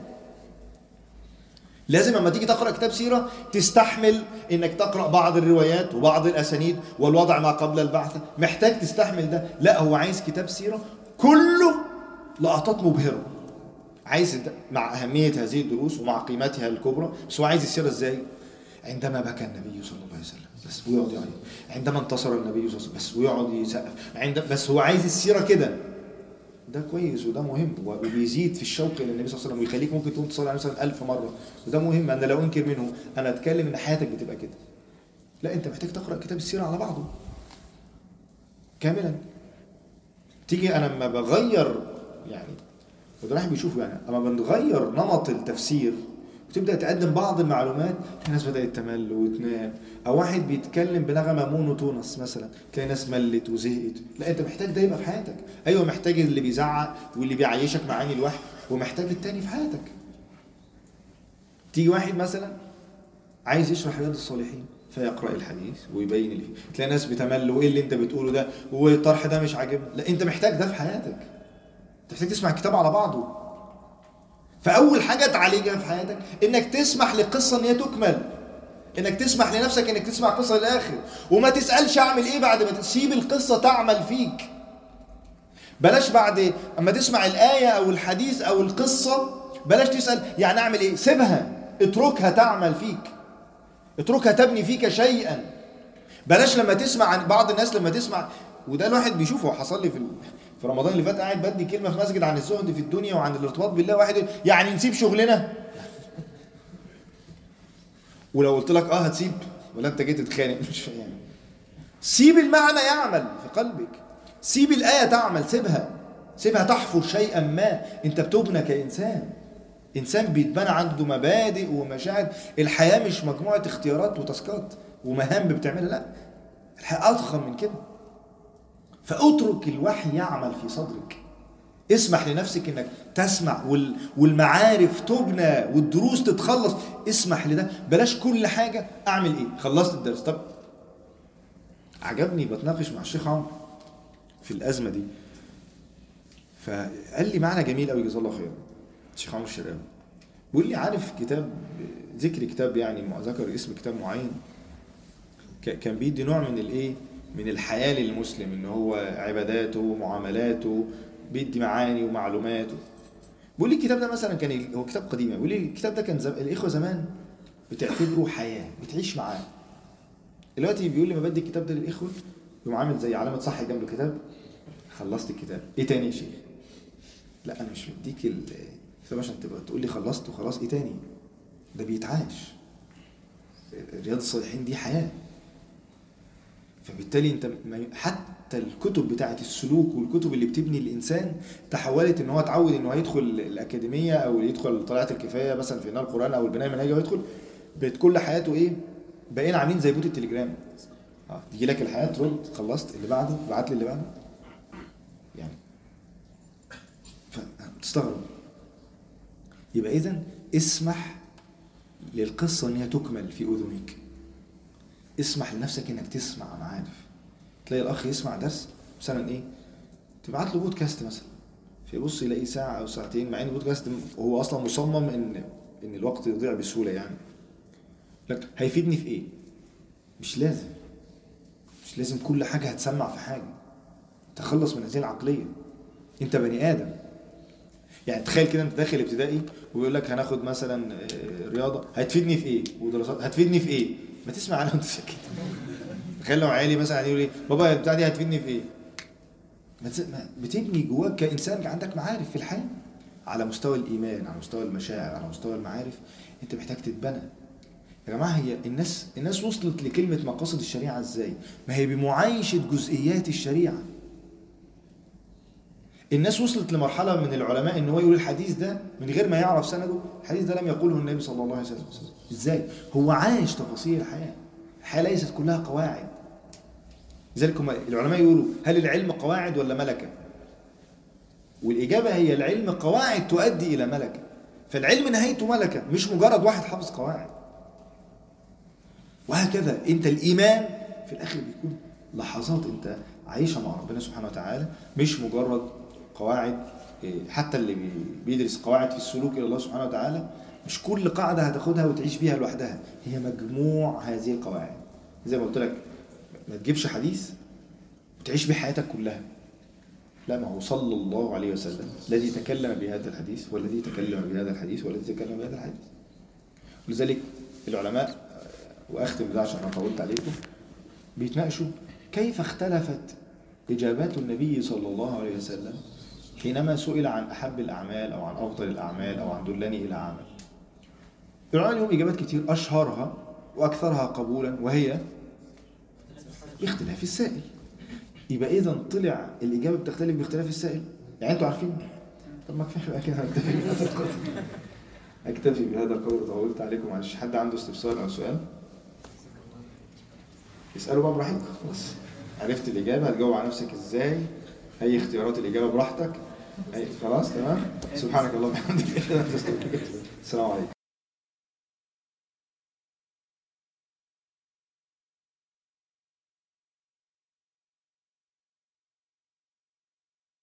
لازم لما تيجي تقرا كتاب سيره تستحمل انك تقرا بعض الروايات وبعض الاسانيد والوضع ما قبل البعث محتاج تستحمل ده لا هو عايز كتاب سيره كله لقطات مبهره عايز ده مع اهميه هذه الدروس ومع قيمتها الكبرى بس هو عايز السيره ازاي عندما بكى النبي صلى الله عليه وسلم بس ويقعد يعيط عندما انتصر النبي صلى الله عليه وسلم بس ويقعد يسقف عند بس هو عايز السيره كده ده كويس وده مهم وبيزيد في الشوق الى النبي صلى الله عليه وسلم ويخليك ممكن تقوم تصلي عليه مثلا ألف مره وده مهم انا لو انكر منه انا اتكلم ان حياتك بتبقى كده لا انت محتاج تقرا كتاب السيره على بعضه كاملا تيجي انا لما بغير يعني وده الواحد بيشوفه يعني اما بنغير نمط التفسير وتبدا تقدم بعض المعلومات الناس بدات تمل وتنام او واحد بيتكلم بنغمه مونوتونس مثلا تلاقي ناس ملت وزهقت لا انت محتاج ده يبقى في حياتك ايوه محتاج اللي بيزعق واللي بيعيشك معاني الوحي ومحتاج التاني في حياتك تيجي واحد مثلا عايز يشرح رياض الصالحين فيقرا الحديث ويبين اللي فيه تلاقي ناس بتمل وايه اللي انت بتقوله ده والطرح ده مش عاجبني لا انت محتاج ده في حياتك انت محتاج تسمع الكتاب على بعضه فاول حاجه تعالجها في حياتك انك تسمح للقصه ان هي تكمل انك تسمح لنفسك انك تسمع قصه للاخر وما تسالش اعمل ايه بعد ما تسيب القصه تعمل فيك بلاش بعد اما تسمع الايه او الحديث او القصه بلاش تسال يعني اعمل ايه سيبها اتركها تعمل فيك اتركها تبني فيك شيئا بلاش لما تسمع عن بعض الناس لما تسمع وده الواحد بيشوفه حصل لي في في رمضان اللي فات قاعد بدي كلمه في مسجد عن الزهد في الدنيا وعن الارتباط بالله واحد يقول يعني نسيب شغلنا ولو قلت لك اه هتسيب ولا انت جيت تتخانق مش فاهم يعني. سيب المعنى يعمل في قلبك سيب الايه تعمل سيبها سيبها تحفر شيئا ما انت بتبنى كانسان انسان بيتبنى عنده مبادئ ومشاعر الحياه مش مجموعه اختيارات وتاسكات ومهام بتعملها لا الحياه اضخم من كده فاترك الوحي يعمل في صدرك اسمح لنفسك انك تسمع وال... والمعارف تبنى والدروس تتخلص اسمح لده بلاش كل حاجه اعمل ايه خلصت الدرس طب عجبني بتناقش مع الشيخ عمرو في الازمه دي فقال لي معنى جميل قوي جزاه الله خيرا الشيخ عمرو الشرقاوي بيقول لي عارف كتاب ذكر كتاب يعني ذكر اسم كتاب معين كان بيدي نوع من الايه من الحياه للمسلم ان هو عباداته معاملاته بيدي معاني ومعلومات بيقول لي الكتاب ده مثلا كان هو كتاب قديم بيقول لي الكتاب ده كان زم... الاخوه زمان بتعتبره حياه بتعيش معاه دلوقتي بيقول لي ما بدي الكتاب ده للاخوه يقوم عامل زي علامه صح جنب الكتاب خلصت الكتاب ايه تاني يا شيخ لا انا مش مديك الكتاب عشان تبقى تقول لي خلصت وخلاص ايه تاني ده بيتعاش رياض الصالحين دي حياه فبالتالي انت حتى الكتب بتاعه السلوك والكتب اللي بتبني الانسان تحولت ان هو اتعود ان هو يدخل الاكاديميه او يدخل طلعه الكفايه مثلا في نار القران او البناء المنهجي ويدخل بقت كل حياته ايه بقينا عاملين زي بوت التليجرام اه تيجي لك الحياه ترد خلصت اللي بعده ابعت لي اللي بعده يعني فتستغرب يبقى اذا اسمح للقصه ان هي تكمل في اذنك اسمح لنفسك انك تسمع معارف تلاقي الاخ يسمع درس مثلا ايه تبعت له بودكاست مثلا فيبص يلاقي ساعه او ساعتين مع ان البودكاست هو اصلا مصمم ان ان الوقت يضيع بسهوله يعني لك هيفيدني في ايه مش لازم مش لازم كل حاجه هتسمع في حاجه تخلص من هذه العقليه انت بني ادم يعني تخيل كده انت داخل ابتدائي ويقول لك هناخد مثلا آه، رياضه هتفيدني في ايه ودراسات هتفيدني في ايه ما تسمع عنها وانت ساكت تخيل لو عيالي مثلا يقول لي بابا البتاع دي هتفيدني في ايه ما تس- ما- بتبني جواك كانسان عندك معارف في الحياه على مستوى الايمان على مستوى المشاعر على مستوى المعارف انت محتاج تتبنى يا جماعه هي الناس الناس وصلت لكلمه مقاصد الشريعه ازاي ما هي بمعايشه جزئيات الشريعه الناس وصلت لمرحلة من العلماء ان هو يقول الحديث ده من غير ما يعرف سنده الحديث ده لم يقوله النبي صلى الله عليه وسلم ازاي هو عايش تفاصيل الحياة الحياة ليست كلها قواعد لذلك هم العلماء يقولوا هل العلم قواعد ولا ملكة والإجابة هي العلم قواعد تؤدي إلى ملكة فالعلم نهايته ملكة مش مجرد واحد حافظ قواعد وهكذا انت الإيمان في الآخر بيكون لحظات انت عايشة مع ربنا سبحانه وتعالى مش مجرد قواعد إيه، حتى اللي بي- بيدرس قواعد في السلوك إلى الله سبحانه وتعالى مش كل قاعدة هتاخدها وتعيش بيها لوحدها هي مجموع هذه القواعد زي ما قلت لك ما تجيبش حديث وتعيش بيه حياتك كلها لا ما هو صلى الله عليه وسلم الذي تكلم بهذا الحديث والذي تكلم بهذا الحديث والذي تكلم بهذا الحديث ولذلك العلماء آه، واختم بده عشان انا طولت عليكم بيتناقشوا كيف اختلفت اجابات النبي صلى الله عليه وسلم حينما سئل عن احب الاعمال او عن افضل الاعمال او عن دلني الى عمل العلماء لهم اجابات كتير اشهرها واكثرها قبولا وهي اختلاف السائل يبقى اذا طلع الاجابه بتختلف باختلاف السائل يعني انتوا عارفين طب ما كفايه بقى كده اكتفي بهذا القدر اكتفي بهذا القدر طولت عليكم معلش حد عنده استفسار او سؤال اسالوا بقى براحتك خلاص عرفت الاجابه هتجاوب على نفسك ازاي اي اختيارات الاجابه براحتك أي خلاص تمام سبحانك اللهم وبحمدك السلام عليكم